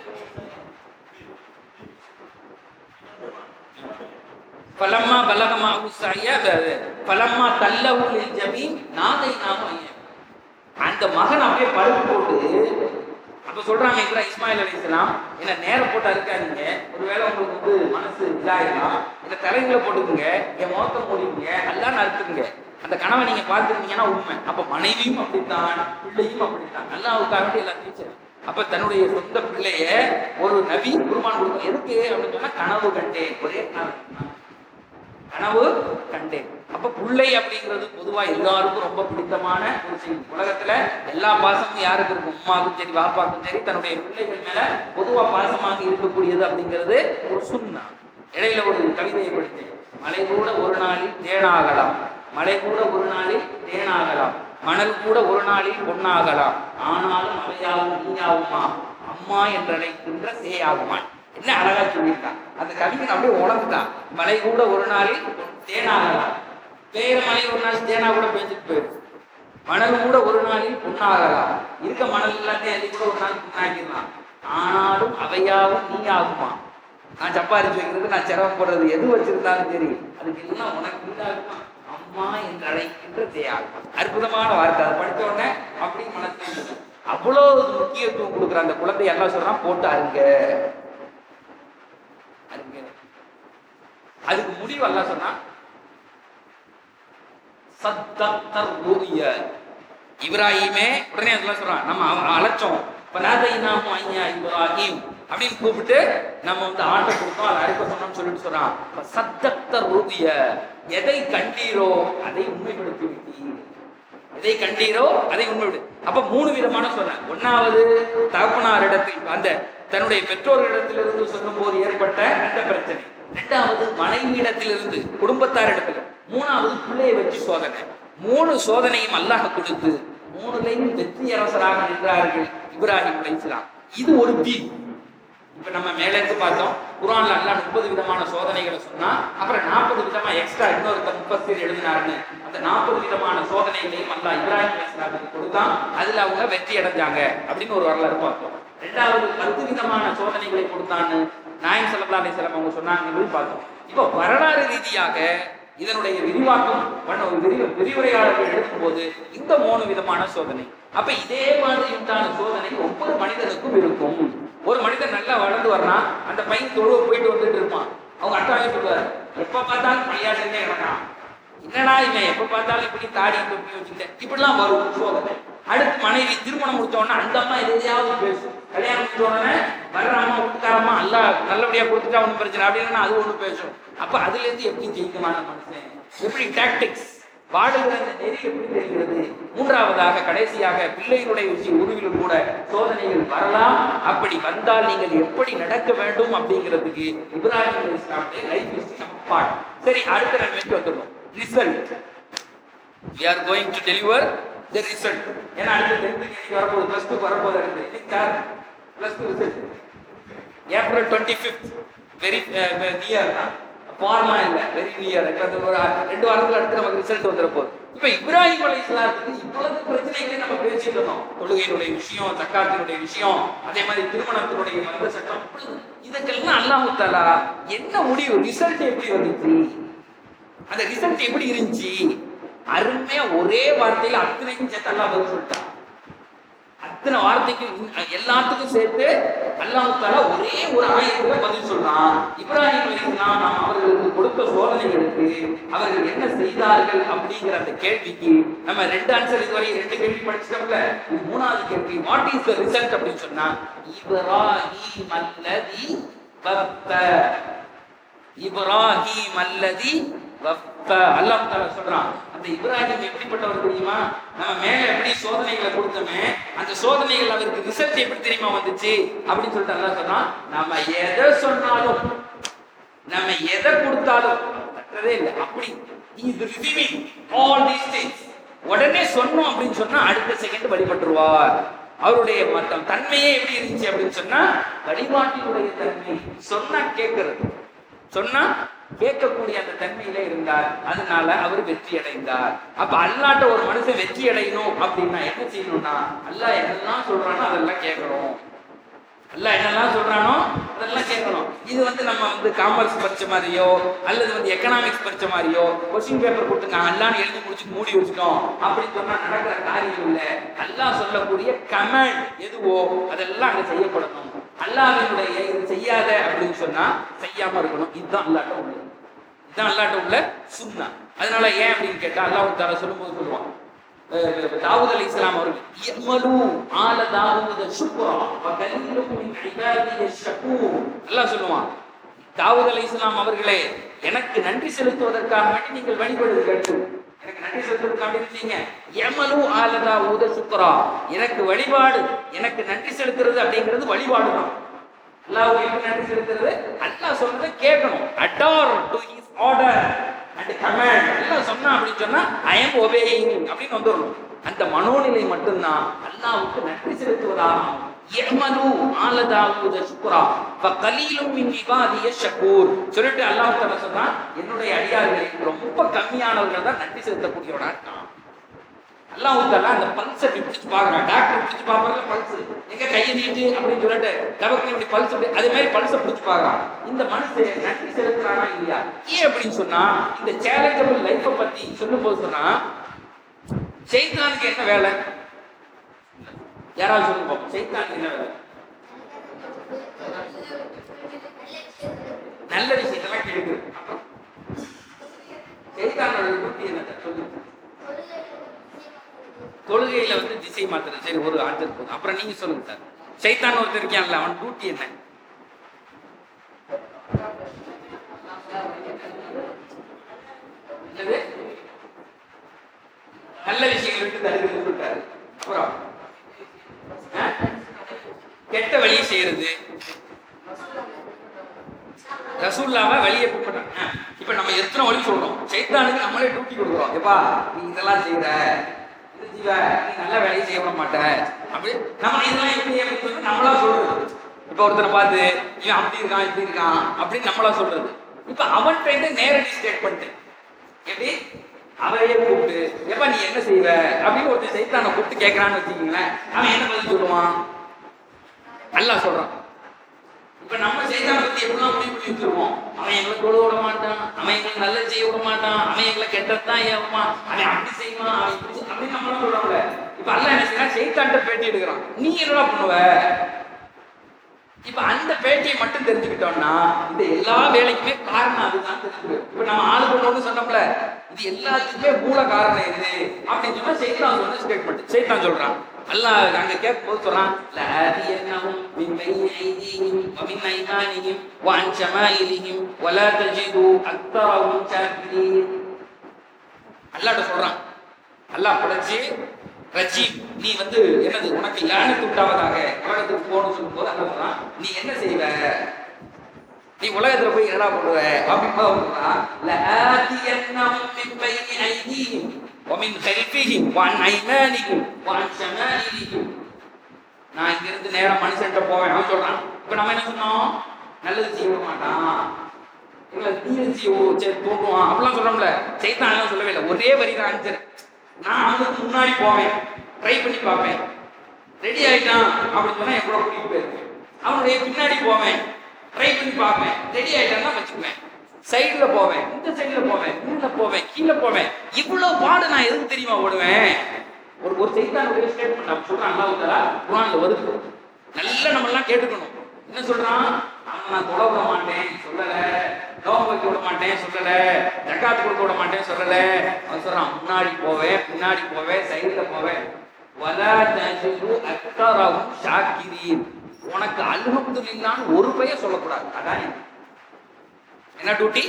பலம்மா பலகமா உசாய பலம்மா தல்லஹு லில் ஜபி நாதை நாமு ஐயா அந்த மகன் அப்படியே படுத்து போட்டு அப்ப சொல்றாங்க இப்ரா இஸ்மாயில் அலிஸ்லாம் என்ன நேரம் போட்டு அறுக்காதீங்க ஒருவேளை உங்களுக்கு வந்து மனசு இதாயிடலாம் இந்த தலைகளை போட்டுக்குங்க என் முகத்தை மூடிக்குங்க எல்லாம் அறுத்துக்குங்க அந்த கனவை நீங்க பார்த்துருந்தீங்கன்னா உண்மை அப்ப மனைவியும் அப்படித்தான் பிள்ளையும் அப்படித்தான் அல்லாவுக்காக வேண்டி எல்லாத்தையும் செய்றாங்க. அப்ப தன்னுடைய சொந்த பிள்ளைய ஒரு நபி குருமான் கொடுக்கும் எதுக்கு அப்படின்னு சொன்னா கனவு கண்டேன் ஒரே கனவு கனவு கண்டேன் அப்ப பிள்ளை அப்படிங்கிறது பொதுவா எல்லாருக்கும் ரொம்ப பிடித்தமான ஒரு செய்தி உலகத்துல எல்லா பாசமும் யாருக்கு இருக்கும் உமாவுக்கும் சரி பாப்பாக்கும் சரி தன்னுடைய பிள்ளைகள் மேல பொதுவா பாசமாக இருக்கக்கூடியது அப்படிங்கிறது ஒரு சுண்ணா இடையில ஒரு கவிதையை படித்தேன் மலை கூட ஒரு நாளில் தேனாகலாம் மலை கூட ஒரு நாளில் தேனாகலாம் மணல் கூட ஒரு நாளில் பொன்னாகலாம் ஆனாலும் அவையாவும் நீயாவுமா அம்மா என்றழைக்கின்ற சேயாகுமான் என்ன அழகா சொல்லியிருக்கான் அந்த கவிஞன் அப்படியே உணர்ந்துட்டான் மழை கூட ஒரு நாளில் தேனாகலாம் பெய்கிற மழை ஒரு நாள் தேனா கூட பெஞ்சிட்டு போயிடும் மணல் கூட ஒரு நாளில் புண்ணாகலாம் இருக்க மணல் எல்லாத்தையும் அது கூட ஒரு நாள் புண்ணாக்கிடலாம் ஆனாலும் அவையாவும் நீ ஆகுமா நான் சப்பாரிச்சு வைக்கிறது நான் சிரமப்படுறது எது வச்சிருந்தாலும் சரி அதுக்கு எல்லாம் உனக்கு உண்டாகுமா அம்மா என்று அழைக்கின்ற தேயாகும் அற்புதமான வார்த்தை அதை படிச்ச உடனே அப்படி மனசுல இருந்தது. அவ்வளவு முக்கியத்துவம் கொடுக்குற அந்த குழந்தை எல்லாம் சொல்றான் போட்டு அருங்க அருங்க அதுக்கு முடிவு அல்ல சொன்னா சத்தத்தர் ரூபிய இப்ராஹிமே உடனே அதெல்லாம் சொல்றான் நம்ம அவ- அழைச்சோம் பனாதை நாம ஐயா இப்ராஹிம் அப்படின்னு கூப்பிட்டு நம்ம வந்து ஆட்டை கொடுத்தோம் அதை அறுக்க சொன்னோம்னு சொல்லிட்டு சொல்றான் சத்தத்தர் ரூபிய எதை கண்டீரோ அதை உண்மைப்படுத்தி விட்டீர் எதை கண்டீரோ அதை உண்மைவிடு அப்ப மூணு விதமான சொன்னேன் ஒன்னாவது தகப்பனாரிடத்தில் அந்த தன்னுடைய பெற்றோர்களிடத்திலிருந்து சொல்லும் போது ஏற்பட்ட அந்த பிரச்சனை இரண்டாவது மனைவியிடத்திலிருந்து குடும்பத்தாரிடத்தில் மூணாவது பிள்ளையை வச்சு சோதனை மூணு சோதனையும் அல்லாஹ் கொடுத்து மூணுலையும் வெற்றி அரசராக நின்றார்கள் இப்ராஹிம் அலைஹிஸ்ஸலாம் இது ஒரு பி இப்ப நம்ம மேல இருந்து பார்த்தோம் குரான்ல அல்லாஹ் முப்பது விதமான சோதனைகளை சொன்னா அப்புறம் நாற்பது விதமா எக்ஸ்ட்ரா இன்னொருத்த முப்பத்தேர் எழுதினாருன்னு அந்த நாற்பது விதமான சோதனைகளையும் அல்லாஹ் இப்ராஹிம் அலைஹிஸ்ஸலாமுக்கு கொடுத்தான் அதுல அவங்க வெற்றி அடைஞ்சாங்க அப்படின்னு ஒரு வரலாறு பார்த்தோம் ரெண்டாவது பத்து விதமான சோதனைகளை கொடுத்தான்னு நாயம் ஸல்லல்லாஹு அலைஹி வஸல்லம் அவங்க சொன்னாங்கன்னு பார்த்தோம் இப்போ வரலாறு ரீதியாக இதனுடைய விரிவாக்கம் பண்ண ஒரு விரி விரிவுரையாளர்கள் எழுதும்போது இந்த மூணு விதமான சோதனை அப்ப இதே மாதிரி உண்டான சோதனை ஒவ்வொரு மனிதனுக்கும் இருக்கும் ஒரு மனிதன் நல்லா வளர்ந்து வர்றான் அந்த பையன் தொழுவ போயிட்டு வந்துட்டு இருப்பான் அவங்க அட்டாவே சொல்லுவாரு எப்ப பார்த்தாலும் பையா செஞ்சே கிடக்கான் என்னடா இவன் எப்ப பார்த்தாலும் இப்படி தாடி தொப்பி வச்சுக்கிட்டேன் இப்படிலாம் வரும் சோதனை அடுத்து மனைவி திருமணம் முடிச்ச உடனே அந்த அம்மா எதையாவது பேசும் கல்யாணம் முடிச்ச உடனே வர்ற அம்மா வீட்டுக்காரம்மா அல்லா நல்லபடியா கொடுத்துட்டா ஒன்றும் பிரச்சனை அப்படின்னா அது ஒண்ணு பேசும் அப்ப அதுல இருந்து எப்படி ஜெயிக்குமான மனுஷன் எப்படி டாக்டிக்ஸ் வாழுகிற அந்த நெறி எப்படி தெரிகிறது மூன்றாவதாக கடைசியாக பிள்ளைகளுடைய விஷயம் உருவிலும் கூட சோதனைகள் வரலாம் அப்படி வந்தால் நீங்கள் எப்படி நடக்க வேண்டும் அப்படிங்கிறதுக்கு இப்ராஹிம் அலைஹிஸ் இஸ்லாமுடைய லைஃப் இஸ் பார்ட் சரி அடுத்த நன்மைக்கு வந்துடும் result we are going to deliver the result ஏன்னா அடுத்து டென்த் இன்னைக்கு வரப்போகுது ப்ளஸ் டூ வரப்போகுது அடுத்து இன்னைக்கு sir plus two result April twenty fifth very near தான் ஃபார்மா இல்லை வெரி நியர் ஒரு ரெண்டு வாரத்தில் அடுத்து நமக்கு ரிசல்ட் வந்துட போகுது இப்போ இப்ராஹிம் அலை இஸ்லாத்துக்கு இவ்வளவு பிரச்சனைகளை நம்ம பேசிட்டு இருந்தோம் தொழுகையினுடைய விஷயம் தக்காத்தினுடைய விஷயம் அதே மாதிரி திருமணத்தினுடைய மத சட்டம் இதுக்கெல்லாம் அல்லாஹு தாலா என்ன முடிவு ரிசல்ட் எப்படி வந்துச்சு அந்த ரிசல்ட் எப்படி இருந்துச்சு அருமையா ஒரே வார்த்தையில அத்தனைக்கும் சேர்த்து அல்லாஹ் பதில் சொல்லிட்டான் அத்தனை வார்த்தைக்கும் இன்- எல்லாத்துக்கும் சேர்த்து அல்லாஹ் தாலா ஒரே ஒரு ஆயத்துல பதில் சொல்றான் இப்ராஹிம் அலைஹிஸ்ஸலாம் நாம் அவர்களுக்கு கொடுத்த சோதனைகளுக்கு அவர்கள் என்ன செய்தார்கள் அப்படிங்கிற அந்த கேள்விக்கு நம்ம ரெண்டு ஆன்சர் இதுவரை ரெண்டு கேள்வி படிச்சிட்டோம்ல இது மூணாவது கேள்வி வாட் இஸ் த ரிசல்ட் அப்படின்னு சொன்னா இப்ராஹிம் அல்லதி வத்த இப்ராஹிம் அல்லதி வஃப அல்லாஹ் தஆலா சொல்றான் அந்த இப்ராஹிம் எப்படிப்பட்டவர் தெரியுமா நம்ம மேல எப்படி சோதனைகளை கொடுத்தோமே அந்த சோதனைகள் அவருக்கு ரிசல்ட் எப்படி தெரியுமா வந்துச்சு அப்படின்னு சொல்லிட்டு அல்லாஹ் சொல்றான் நம்ம எதை சொன்னாலும் நம்ம எதை கொடுத்தாலும் தட்டதே இல்லை அப்படி is receiving all these things உடனே சொன்னோம் அப்படின்னு சொன்னா அடுத்த செகண்ட் வழிபட்டுருவார் அவருடைய மத்தம் தன்மையே எப்படி இருந்துச்சு அப்படின்னு சொன்னா வழிபாட்டினுடைய தன்மை சொன்னா கேட்கறது சொன்னா கேட்கக்கூடிய அந்த தன்மையில இருந்தார் அதனால அவர் வெற்றி அடைந்தார் அப்ப அல்லாட்ட ஒரு மனுஷன் வெற்றி அடையணும் அப்படின்னா என்ன செய்யணும்னா அல்லாஹ் என்னெல்லாம் சொல்றானோ அதெல்லாம் கேட்கணும் அல்லாஹ் என்னெல்லாம் சொல்றானோ அதெல்லாம் கேட்கணும் இது வந்து நம்ம வந்து காமர்ஸ் படிச்ச மாதிரியோ அல்லது வந்து எக்கனாமிக்ஸ் படிச்ச மாதிரியோ கொஸ்டின் பேப்பர் கொடுத்துங்க அல்லான்னு எழுதி முடிச்சு மூடி வச்சுட்டோம் அப்படின்னு சொன்னா நடக்கிற காரியம் இல்லை அல்லாஹ் சொல்லக்கூடிய கமெண்ட் எதுவோ அதெல்லாம் அங்க செய்யப்படணும் அல்லாஹ்வினுடைய இது செய்யாத அப்படின்னு சொன்னா செய்யாம இருக்கணும் இதுதான் அல்லாட்ட உள்ளது இதுதான் அல்லாட்ட உள்ள சுன்னா அதனால ஏன் அப்படின்னு கேட்டா அல்லாஹ் தாரா சொல்லும்போது சொல்லுவான் அஹ் தாவூத் அலி இஸ்லாம் அவர்கள் யமலு ஆல தாவூத ஷுக்ரா வ கலீலும் மின் இபாதிய ஷக்கூர் அல்லாஹ் சொல்லுவான் தாவூத் அலி இஸ்லாம் அவர்களே எனக்கு நன்றி செலுத்துவதற்காக வேண்டி நீங்கள் வழிபடுங்கள் எனக்கு நன்றி செலுத்துவதற்காக வேண்டி இருந்தீங்க யமலு ஆல தாவூத ஷுக்ரா எனக்கு வழிபாடு எனக்கு நன்றி செலுத்துறது அப்படிங்கிறது வழிபாடு தான் அல்லாஹ்வுக்கு எப்படி நன்றி செலுத்துறது அல்லாஹ் சொல்றதை கேட்கணும் adhere to his order and command Allah சொன்னா அப்படின்னு சொன்னா ஐ அம் ஒபேயிங் அப்படின்னு வந்துடணும் அந்த மனோநிலை மட்டும்தான் அல்லாஹ்வுக்கு நன்றி செலுத்துவதாகும் யஹ்மது ஆல தாவூத ஷுக்ரா ஃப கலீலும் மின் இபாதிய ஷக்கூர் சொல்லிட்டு அல்லாஹ் தஆலா சொன்னான் என்னுடைய அடியார்களில் ரொம்ப கம்மியானவர்கள் தான் நன்றி செலுத்தக்கூடியவனா இருக்கான் அல்லாஹ் தாலா அந்த பல்ஸை பிடிச்சு பார்க்கறான் டாக்டர் பிடிச்சு பார்ப்பாங்க பல்ஸ் எங்க கையை நீட்டு அப்படின்னு சொல்லிட்டு நமக்கு இப்படி பல்ஸ் அதே மாதிரி பல்ஸை பிடிச்சு பார்க்கறான் இந்த மனுஷன் நன்றி செலுத்துறானா இல்லையா ஏன் அப்படின்னு சொன்னா இந்த சேலஞ்சபிள் லைஃப்பை பத்தி சொல்லும் போது சொன்னா சைத்தானுக்கு என்ன வேலை யாராவது சொல்லுங்க பாப்போம் சைத்தானுக்கு என்ன வேலை நல்ல விஷயத்தெல்லாம் கேட்குது அப்புறம் சைத்தானோட புத்தி என்ன சொல்லுங்க தொழுகையில வந்து திசை மாத்துறது சரி ஒரு ஆன்சர் போதும் அப்புறம் நீங்க சொல்லுங்க சார் சைத்தான் ஒருத்தர் இருக்கான்ல அவன் டியூட்டி என்ன என்னது? நல்ல விஷயங்கள் விட்டு தடுக்கிறது சொல்லிட்டாரு அப்புறம் ஆ? கெட்ட வழியை செய்யறது ரசூல்லாவை வெளியே கூப்பிட்டாங்க ஆ, இப்ப நம்ம எத்தனை வழி சொல்றோம் சைத்தானுக்கு நம்மளே டியூட்டி கொடுக்குறோம் எப்பா நீ இதெல்லாம் செய்யற இது செய்வ நீ நல்ல வேலையை செய்ய விட மாட்ட அப்படி நம்ம இதெல்லாம் எப்படி அப்படின்னு சொல்லி நம்மளா சொல்றது இப்ப ஒருத்தனை பார்த்து இவன் அப்படி இருக்கான் இப்படி இருக்கான் அப்படின்னு நம்மளா சொல்றது இப்ப அவன்கிட்ட இருந்து நேரடி ஸ்டேட்மெண்ட் எப்படி அவரையே கூப்பிட்டு எப்ப நீ என்ன செய்வ அப்படின்னு ஒருத்தர் சைத்தானை கூப்பிட்டு கேட்கறான்னு வச்சுக்கீங்களேன் அவன் என்ன பதில் சொல்லுவான் அல்லாஹ் சொல்றான் இப்ப நம்ம செய்தான பத்தி எப்படிலாம் முடிவு பண்ணி வச்சிருவோம் அவன் எங்களை தொழ விட மாட்டான் அவன் எங்களுக்கு நல்லது செய்ய விட மாட்டான் அவன் எங்களை கெட்டதான் ஏவுவான் அவன் அப்படி செய்வான் அவன் இப்படி செய்~ அப்படின்னு நம்மளும் சொல்றாங்க இப்ப அல்ல என்ன செய்யறான் செய்தான்ட்ட பேட்டி எடுக்கிறான் நீ என்னடா பண்ணுவ இப்ப அந்த பேட்டியை மட்டும் தெரிஞ்சுக்கிட்டோம்னா இந்த எல்லா வேலைக்குமே காரணம் அதுதான் தெரிஞ்சுக்கணும் இப்ப நம்ம ஆளு கொண்டு சொன்னோம்ல இது எல்லாத்துக்குமே மூல காரணம் இது அப்படின்னு சொன்னா சைத்தான் சொன்ன ஸ்டேட்மெண்ட் சைத்தான் சொல்றான் அல்லாஹ் அங்க கேட்கும் போது சொல்றான் லஅதியன்னஹும் மின் பைனி ஐதீஹிம் வ மின் ஐமானிஹிம் வ அன் ஷமாயிலிஹிம் வ லா தஜிது அக்தரஹும் ஷாக்கிரீன் அல்லாஹ்ட்ட சொல்றான் அல்லாஹ் படைச்சு ரஜீப் நீ வந்து என்னது உனக்கு லானத்து உண்டாவதாக உலகத்துக்கு போகணும்னு சொல்லும்போது அல்லாஹ் சொல்றான் நீ என்ன செய்வ நீ உலகத்துல போய் என்னடா பண்ணுவ அப்படின்னு சொல்றான் லஆதியன்னஹும் மின் பைனி ஐதீஹிம் ومن خلفهم وعن ايمانهم وعن شمائلهم நான் இங்க இருந்து நேரா மனுஷன்ட்ட போவேன் அவன் சொல்றான் இப்ப நம்ம என்ன சொன்னோம் நல்லது செய்ய விட மாட்டான் எங்களை தீயது செய்ய ஓ, சரி தூண்டுவான் அப்படிலாம் சொல்றோம்ல சைத்தான் எல்லாம் சொல்லவே இல்லை ஒரே வரி தான் ஆன்சர் நான் அவனுக்கு முன்னாடி போவேன் ட்ரை பண்ணி பார்ப்பேன் ரெடி ஆயிட்டான் அப்படின்னு சொன்னா என் கூட கூட்டிட்டு போயிருக்கேன் அவனுடைய பின்னாடி போவேன் ட்ரை பண்ணி பார்ப்பேன் ரெடி ஆயிட்டான்னா வச்சுக்குவேன் சைடுல போவேன் இந்த சைடுல போவேன் உள்ள போவேன் கீழே போவேன் இவ்வளவு பாடு நான் எதுக்கு தெரியுமா ஓடுவேன் ஒரு ஒரு செய்தானுடைய ஸ்டேட்மெண்ட் அவன் சொல்றான் அல்லாஹ் தஆலா குர்ஆன்ல வருது நல்லா நம்ம எல்லாம் கேட்டுக்கணும் என்ன சொல்றான் அவன் நான் தொலை விட மாட்டேன் சொல்லல நோம்பு வைக்க விட மாட்டேன் சொல்லல ஜக்காத் கொடுக்க விட மாட்டேன் சொல்லல அவன் சொல்றான் முன்னாடி போவேன் பின்னாடி போவேன் சைடுல போவேன் வலா தஜிது அக்தரஹும் ஷாக்கிரீன் உனக்கு அல்ஹம்துலில்லாஹ்னு ஒரு பெயர் சொல்லக்கூடாது அதான் இது. என்ன டியூட்டி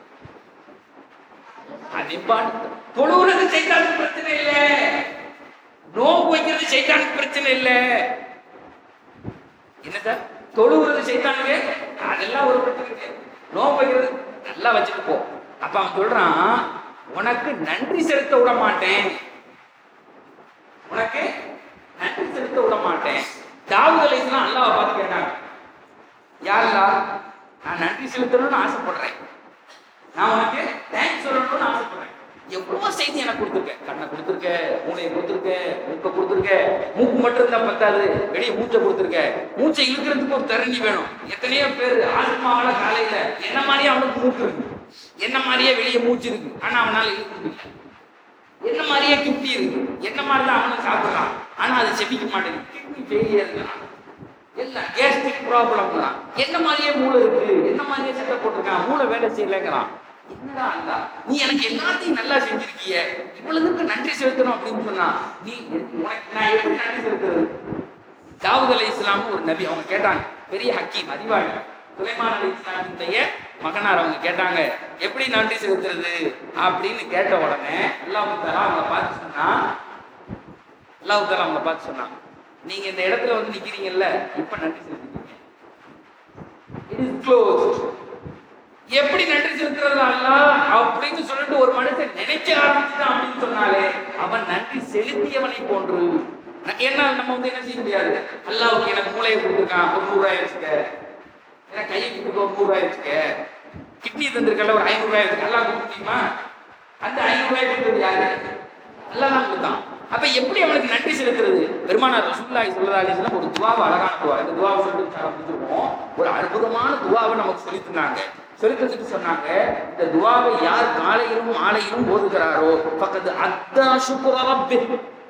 அது இம்பார்ட்டன்ட் தொழுவுறது சைத்தானுக்கு பிரச்சனை இல்ல நோம்பு வைக்கிறது சைத்தானுக்கு பிரச்சனை இல்ல என்ன சார் தொழுவுறது சைத்தானுக்கு அதெல்லாம் ஒரு பிரச்சனை இல்லை நோம்பு வைக்கிறது நல்லா வச்சுட்டு போ அப்ப அவன் சொல்றான் உனக்கு நன்றி செலுத்த விட மாட்டேன் உனக்கு நன்றி செலுத்த விட மாட்டேன் தாவூத் அலைஹிஸ்ஸலாம் அல்லாஹ்வை பார்த்து கேட்டாங்க யாருலா நான் நன்றி செலுத்தணும்னு ஆசைப்படுறேன் நான் உனக்கு தேங்க்ஸ் சொல்லணும்னு ஆசைப்படுறேன் எவ்வளவு செய்தி எனக்கு கொடுத்துருக்க கண்ணை கொடுத்துருக்க மூளையை கொடுத்துருக்க மூக்கை கொடுத்துருக்க மூக்கு மட்டும் இருந்தா பத்தாது வெளியே மூச்சை கொடுத்துருக்க மூச்சை இழுக்கிறதுக்கு ஒரு தரணி வேணும் எத்தனையோ பேர் ஆத்மாவால காலையில என்ன மாதிரியே அவனுக்கு மூக்கு இருக்கு என்ன மாதிரியே வெளியே மூச்சு இருக்கு ஆனா அவனால இழுக்க முடியல என்ன மாதிரியே கிட்னி இருக்கு என்ன மாதிரி தான் அவனும் சாப்பிடுறான் ஆனா அது செபிக்க மாட்டேங்குது கிட்னி ஃபெயிலியர் இருக்கான் எல்லாம் கேஸ்ட்ரிக் ப்ராப்ளம் தான் என்ன மாதிரியே மூளை இருக்கு என்ன மாதிரியே சட்டை போட்டிருக்கான் மூளை வேலை செய்யலைங்கிறான் என்னடா அல்லா நீ எனக்கு எல்லாத்தையும் நல்லா செஞ்சிருக்கிய இவ்வளவுக்கு நன்றி செலுத்தணும் அப்படின்னு சொன்னா நீ உனக்கு நான் எப்படி நன்றி செலுத்துறது தாவூத் அலை இஸ்லாம் ஒரு நபி அவங்க கேட்டாங்க பெரிய ஹக்கீம் அறிவாளி சுலைமான் அலி இஸ்லாமுடைய மகனார் அவங்க கேட்டாங்க எப்படி நன்றி செலுத்துறது அப்படின்னு கேட்ட உடனே அல்லாஹ் தலா அவங்க பார்த்து சொன்னா அல்லாஹ் தலா அவங்க பார்த்து சொன்னாங்க நீங்க இந்த இடத்துல வந்து நிக்கிறீங்கல்ல இப்ப நன்றி செலுத்திக்கீங்க இட் இஸ் க்ளோஸ் எப்படி நன்றி செலுத்துறது அல்ல அப்படின்னு சொல்லிட்டு ஒரு மனுஷன் நினைக்க ஆரம்பிச்சுட்டான் அப்படின்னு சொன்னாலே அவன் நன்றி செலுத்தியவனை போன்று ந- ஏன்னா நம்ம வந்து என்ன செய்ய முடியாது அல்லாவுக்கு எனக்கு மூளையை கொடுத்துருக்கான் ஒரு நூறு ரூபாய் வச்சுக்க எனக்கு கையை கொடுத்துருக்க ஒரு நூறு ரூபாய் வச்சுக்க கிட்னி தந்திருக்கல ஒரு ஐநூறு ரூபாய் வச்சுக்க அல்லா கொடுக்க முடியுமா அந்த ஐநூறு ரூபாய் கொடுத்தது யாரு அல்லா தான் கொடுத்தான் அப்ப எப்படி அவனுக்கு நன்றி செலுத்துறது பெருமானார் ரசூலுல்லாஹி ஸல்லல்லாஹு அலைஹி வஸல்லம் ஒரு துவாவை அழகான துவா இந்த துவாவை சொல்லிட்டு ஆரம்பிச்சிருக்கோம் ஒரு அற்புதமான துவாவை நமக்கு சொல்லி தந்தாங்க சொல்லி தந்துட்டு சொன்னாங்க இந்த துவாவை யார் காலையிலும் மாலையிலும் ஓதுகிறாரோ பக்கத்து அத்தா சுக்குர ரப்பி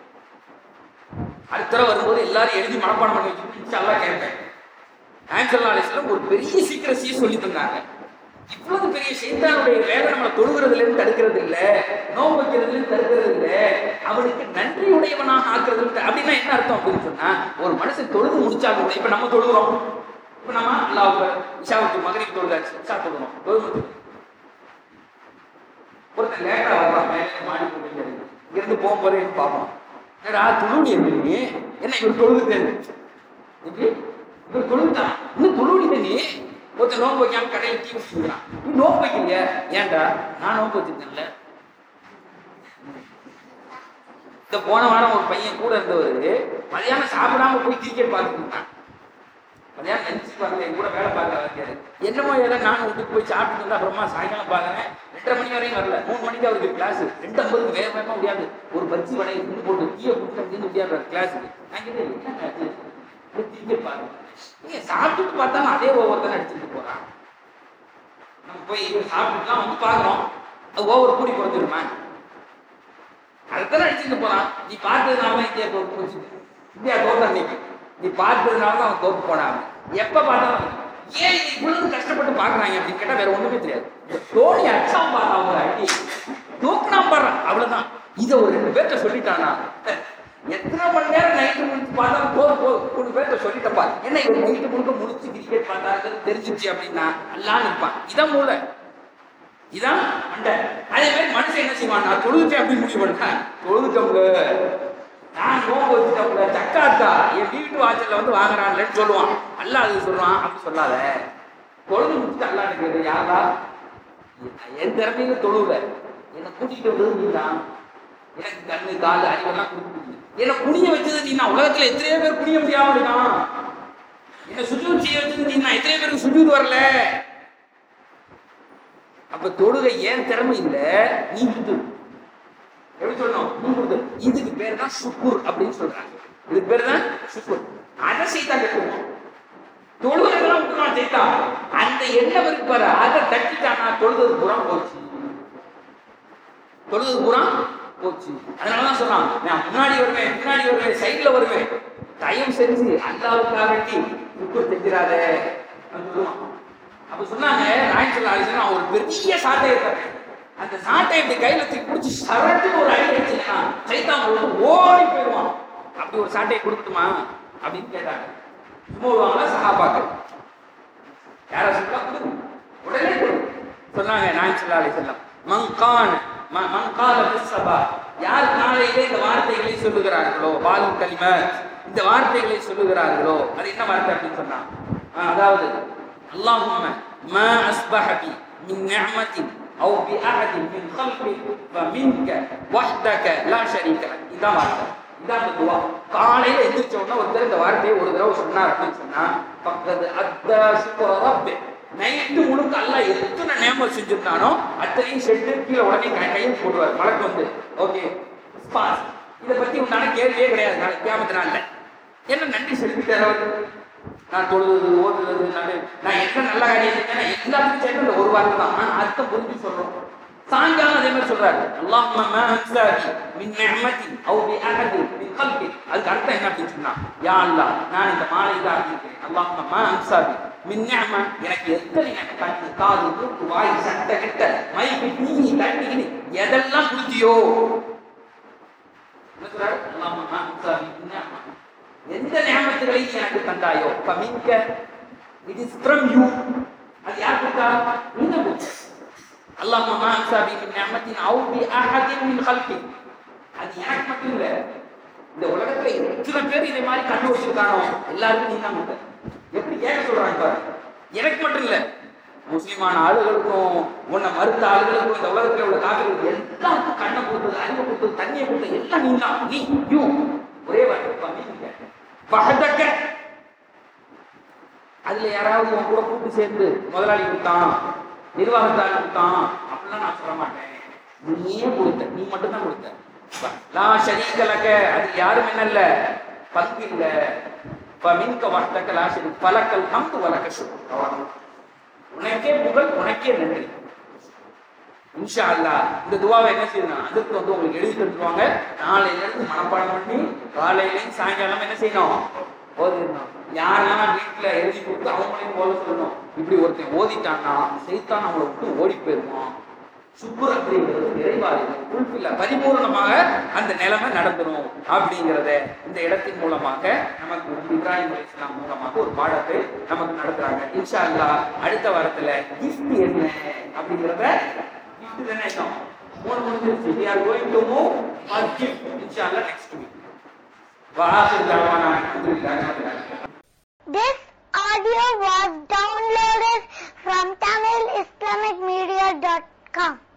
அடுத்த தடவை வரும்போது எல்லாரும் எழுதி மனப்பாடம் பண்ணி வச்சுட்டு இன்ஷா கேட்பேன் ஆன்சல்லா அலிஸ்லாம் ஒரு பெரிய சீக்கிரசியை சொல்லி தந்தாங்க இவ்வளவு பெரிய சைத்தானுடைய வேலை நம்மளை தொழுகிறதுல இருந்து தடுக்கிறது இல்ல நோவு வைக்கிறதுல இருந்து தடுக்கிறது இல்ல அவனுக்கு நன்றி உடையவனாக ஆக்குறது இல்ல. அப்படின்னா என்ன அர்த்தம் அப்படின்னு சொன்னா ஒரு மனுஷன் தொழுது முடிச்சாலும் கூட இப்ப நம்ம தொழுகிறோம் இப்ப நம்ம அல்லாஹ் இஷாவுக்கு மகரிக்கு தொழுதாச்சு இஷா தொழுகிறோம் தொழுது முடிச்சு. ஒருத்தன் லேட்டா வர்றான் மேலே மாடி போட்டு இங்கிருந்து போகும்போது பார்ப்போம் என்னடா துளுடி நீ என்ன இவர் தொழுது எப்படி இவர் தொழுதான் இன்னும் தொழுடி நீ ஒருத்தன் நோன்பு வைக்காம கடையில் டீ குடிச்சுக்கிறான் நீ நோன்பு வைக்கலையா ஏன்டா நான் நோன்பு வச்சிருக்கேன்ல இந்த போன வாரம் ஒரு பையன் கூட இருந்தவர் மதியானம் சாப்பிடாம போய் கிரிக்கெட் பார்த்துட்டு இருந்தான் மதியானம் நினைச்சு பார்க்கல என் கூட வேலை பார்க்க வைக்காரு என்னமோ ஏதோ நான் வீட்டுக்கு போய் சாப்பிட்டு இருந்தா அப்புறமா சாயங்காலம் பார்க்கறேன் ரெண்டரை மணி வரையும் வரல மூணு மணிக்கு அவருக்கு கிளாஸ் ரெண்டு ஐம்பதுக்கு வேக வேகமா முடியாது ஒரு பஜ்ஜி வடை இன்னும் போட்டு டீயை குடிச்சு அப்படின்னு முடியாது கிளாஸுக்கு நான் கேட்டேன் என்ன கிளாஸ் கிரிக்கெட் பாருங்க நீங்க சாப்பிட்டுட்டு பார்த்தாலும் அதே ஒவ்வொருத்தனை அடிச்சுட்டு போறான் நம்ம போய் சாப்பிட்டுலாம் வந்து பார்க்குறோம் அது ஓவர் கூடி குறைஞ்சிருமா அதுதானே அடிச்சுட்டு போறான் நீ பார்த்ததுனால தான் இந்தியா தோற்று போச்சு இந்தியா தோத்த அன்னைக்கு நீ பார்த்ததுனால தான் அவன் தோத்து போனான் எப்ப பார்த்தாலும் ஏன் இது இவ்வளவு கஷ்டப்பட்டு பாக்குறாங்க அப்படின்னு கேட்டா வேற ஒண்ணுமே தெரியாது இந்த தோனி அடிச்சான் பாரு அவங்க அடி தூக்குனா பாரு அவ்வளவுதான் இதை ஒரு ரெண்டு பேர்ட்ட சொல்லிட்டானா எத்தனை மணி நேரம் நைட்டு முடிச்சு பார்த்தாலும் போதும் போதும் மூணு பேர்ட்ட சொல்லிட்டப்பா என்ன இவன் நைட்டு முழுக்க முடிச்சு கிரிக்கெட் பார்த்தாரு தெரிஞ்சிருச்சு அப்படின்னா எல்லாம் இருப்பான் இதான் மூளை இதான் மண்டை அதே மாதிரி மனுஷன் என்ன செய்வான் நான் தொழுதுட்டேன் அப்படின்னு முடிவு பண்ணேன் தொழுதுட்டோம்ல நான் நோம்பு வச்சுட்டோம்ல சக்காத்தா என் வீட்டு வாசல்ல வந்து வாங்குறான்லன்னு சொல்லுவான் அல்ல அது சொல்லுவான் அப்படி சொல்லாத தொழுது முடிச்சுட்டு அல்லா எனக்கு யாரா என் திறமையில தொழுவுல என்னை கூட்டிட்டு வந்தது நீ தான் எனக்கு கண்ணு காலு அறிவெல்லாம் கொடுத்து என்னை குனிய வச்சது நீ நான் உலகத்துல எத்தனையோ பேர் குனிய முடியாம இருக்கான் என்னை சுஜூர் செய்ய வச்சது நீ நான் எத்தனையோ பேருக்கு சுஜூர் வரல அப்ப தொழுகை ஏன் திறமை இல்ல நீ கொடுத்து எப்படி சொல்லணும் நீ கொடுத்து இதுக்கு பேர் தான் சுக்குர் அப்படின்னு சொல்றாங்க இதுக்கு பேர் தான் சுக்குர் அதை செய்தா கட்டுவோம் தொழுகைலாம் விட்டுருவான் செய்தா அந்த எண்ணம் இருக்கு பாரு அதை தட்டிட்டானா தொழுது புறம் போச்சு தொழுது புறம் போச்சு அதனாலதான் சொல்றான் நான் முன்னாடி வருவேன் முன்னாடி வருவேன் சைட்ல வருவேன் தயவு செஞ்சு அல்லாவுக்காக வேண்டி சுக்குர் செஞ்சிடாத அப்படின்னு சொல்லுவான் அப்ப சொன்னாங்க நாயன் சொல்ல ஆலோசனை ஒரு பெரிய சாட்டை தரேன் அந்த சாட்டை இப்படி கையில தூக்கி பிடிச்சி சரட்டுன்னு ஒரு அடி அடிச்சுன்னா சைத்தான் உள்ள ஓடி போயிடுவான் அப்படி ஒரு சாட்டையை கொடுக்கட்டுமா அப்படின்னு கேட்டாங்க சும்மா விடுவாங்களா சகாபாக்கள் யாரா சொல்லலாம் கொடுங்க உடனே கொடுங்க சொன்னாங்க நாயன் சொல்லா அலி செல்லம் மங்கான் ம- மங்கால பிஸ்ஸபா யார் காலையிலே இந்த வார்த்தைகளை சொல்லுகிறார்களோ பாலு கலிம இந்த வார்த்தைகளை சொல்லுகிறார்களோ அது என்ன வார்த்தை அப்படின்னு சொன்னா ஆ, அதாவது اللهم ما أصبح بي من نعمة أو بأحد من خلقك فمنك وحدك لا شريك لك إذا ما இதான் அந்த துவா காலையில எந்திரிச்ச உடனே ஒருத்தர் இந்த வார்த்தையை ஒரு தடவை சொன்னார் அப்படின்னு சொன்னா பக்கத்து அத்தா சுக்கர ரப்பே நைட்டு முழுக்க அல்லாஹ் எத்தனை நேமம் செஞ்சிருந்தானோ அத்தனையும் செட்டு கீழே உடனே கை- கையில் போடுவார் மலக்கு வந்து ஓகே ஸ்பாஸ் இதை பத்தி உண்டான கேள்வியே கிடையாது நாளைக்கு கியாமத்து நாள்ல என்ன நன்றி செலுத்திட்டார் அவர் நான் தொழுது ஓதுறது நான் நான் என்ன நல்ல காரியம் செஞ்சேன் எல்லாத்துக்கும் சேர்த்து இந்த ஒரு வார்த்தை தான் ஆனா அர்த்தம் புரிஞ்சு சொல்றோம் சாயங்காலம் அதே மாதிரி சொல்றாரு அல்லாஹ்ம மா அன்சாரி மின் நிஅமதி அவ் பி அஹதி மின் கல்பி அதுக்கு அர்த்தம் என்ன அப்படின்னு சொன்னா யா அல்லாஹ் நான் இந்த மாலை தான் இருக்கிறேன் அல்லாஹ்ம மா அன்சாரி மின் நிஅம எனக்கு எத்தனை கண்ணு காது மூக்கு வாய் சட்டை கிட்ட மைக்கு நீ தண்ணி கிண்ணி எதெல்லாம் கொடுத்தியோ என்ன சொல்றாரு அல்லாஹ்ம மா அன்சாரி மின் நிஅம எந்த நியமத்துகளை நீ எனக்கு தந்தாயோ பமிங்க இட் இஸ் ஃப்ரம் யூ அது யார் கொடுத்தா நீங்க கொடுத்த அல்லாஹ் மா அன்சாபி மின் நியமத்தின் அவு பி அஹதின் மின் கல்கி அது எனக்கு மட்டும் இல்ல இந்த உலகத்துல எத்தனை பேர் இதே மாதிரி கண்டு வச்சிருக்கானோ எல்லாருக்கும் நீ தான் கொடுத்த எப்படி கேட்க சொல்றாங்க பாரு எனக்கு மட்டும் இல்ல முஸ்லிமான ஆளுகளுக்கும் உன்னை மறுத்த ஆளுகளுக்கும் இந்த உலகத்துல உள்ள காவிரிகளுக்கு எல்லாருக்கும் கண்ணை கொடுத்தது அறிவை கொடுத்தது தண்ணியை கொடுத்தது எல்லாம் நீ தான் நீ யூ ஒரே வார்த்தை பமிங்க பகதக்க அதுல யாராவது உன் கூட கூட்டு சேர்ந்து முதலாளி கொடுத்தான் நிர்வாகத்தால் கொடுத்தான் அப்படிலாம் நான் சொல்ல மாட்டேன் நீயே கொடுத்த நீ மட்டும் தான் கொடுத்த லா ஷரீக்கலக அது யாரும் என்ன இல்ல பங்கு இல்ல மின்க வர்த்தக லா ஷரீ பலக்கல் ஹம்து வலக்க சுக்ர் உனக்கே புகழ் உனக்கே நன்றி இன்ஷா அல்லாஹ் இந்த துவாவை என்ன செய்யணும் அதுக்கு வந்து உங்களுக்கு எழுதி தந்துருவாங்க நாளையில இருந்து மனப்பாடம் பண்ணி காலையிலையும் சாயங்காலம் என்ன செய்யணும் ஓதிடணும் யாரெல்லாம் வீட்டுல எழுதி கொடுத்து அவங்களையும் ஓத சொல்லணும் இப்படி ஒருத்தன் ஓதிட்டான்னா செய்தான் அவங்கள விட்டு ஓடி போயிருவான் சுக்குர் அப்படிங்கிறது நிறைவாரியம் ஃபுல்ஃபில்ல பரிபூர்ணமாக அந்த நிலைமை நடந்துரும் அப்படிங்கிறத இந்த இடத்தின் மூலமாக நமக்கு வந்து இப்ராஹிம் அலி இஸ்லாம் மூலமாக ஒரு பாடத்தை நமக்கு நடத்துறாங்க இன்ஷா அல்லாஹ் அடுத்த வாரத்துல கிஃப்ட் என்ன அப்படிங்கிறத கிஃப்ட் தானே இன்னும் மூணு முடிஞ்சிருச்சு we are going to move for gift இன்ஷா அல்லாஹ் next week وآخر دعوانا الحمد لله رب العالمين This audio was downloaded from TamilIslamicMedia.com.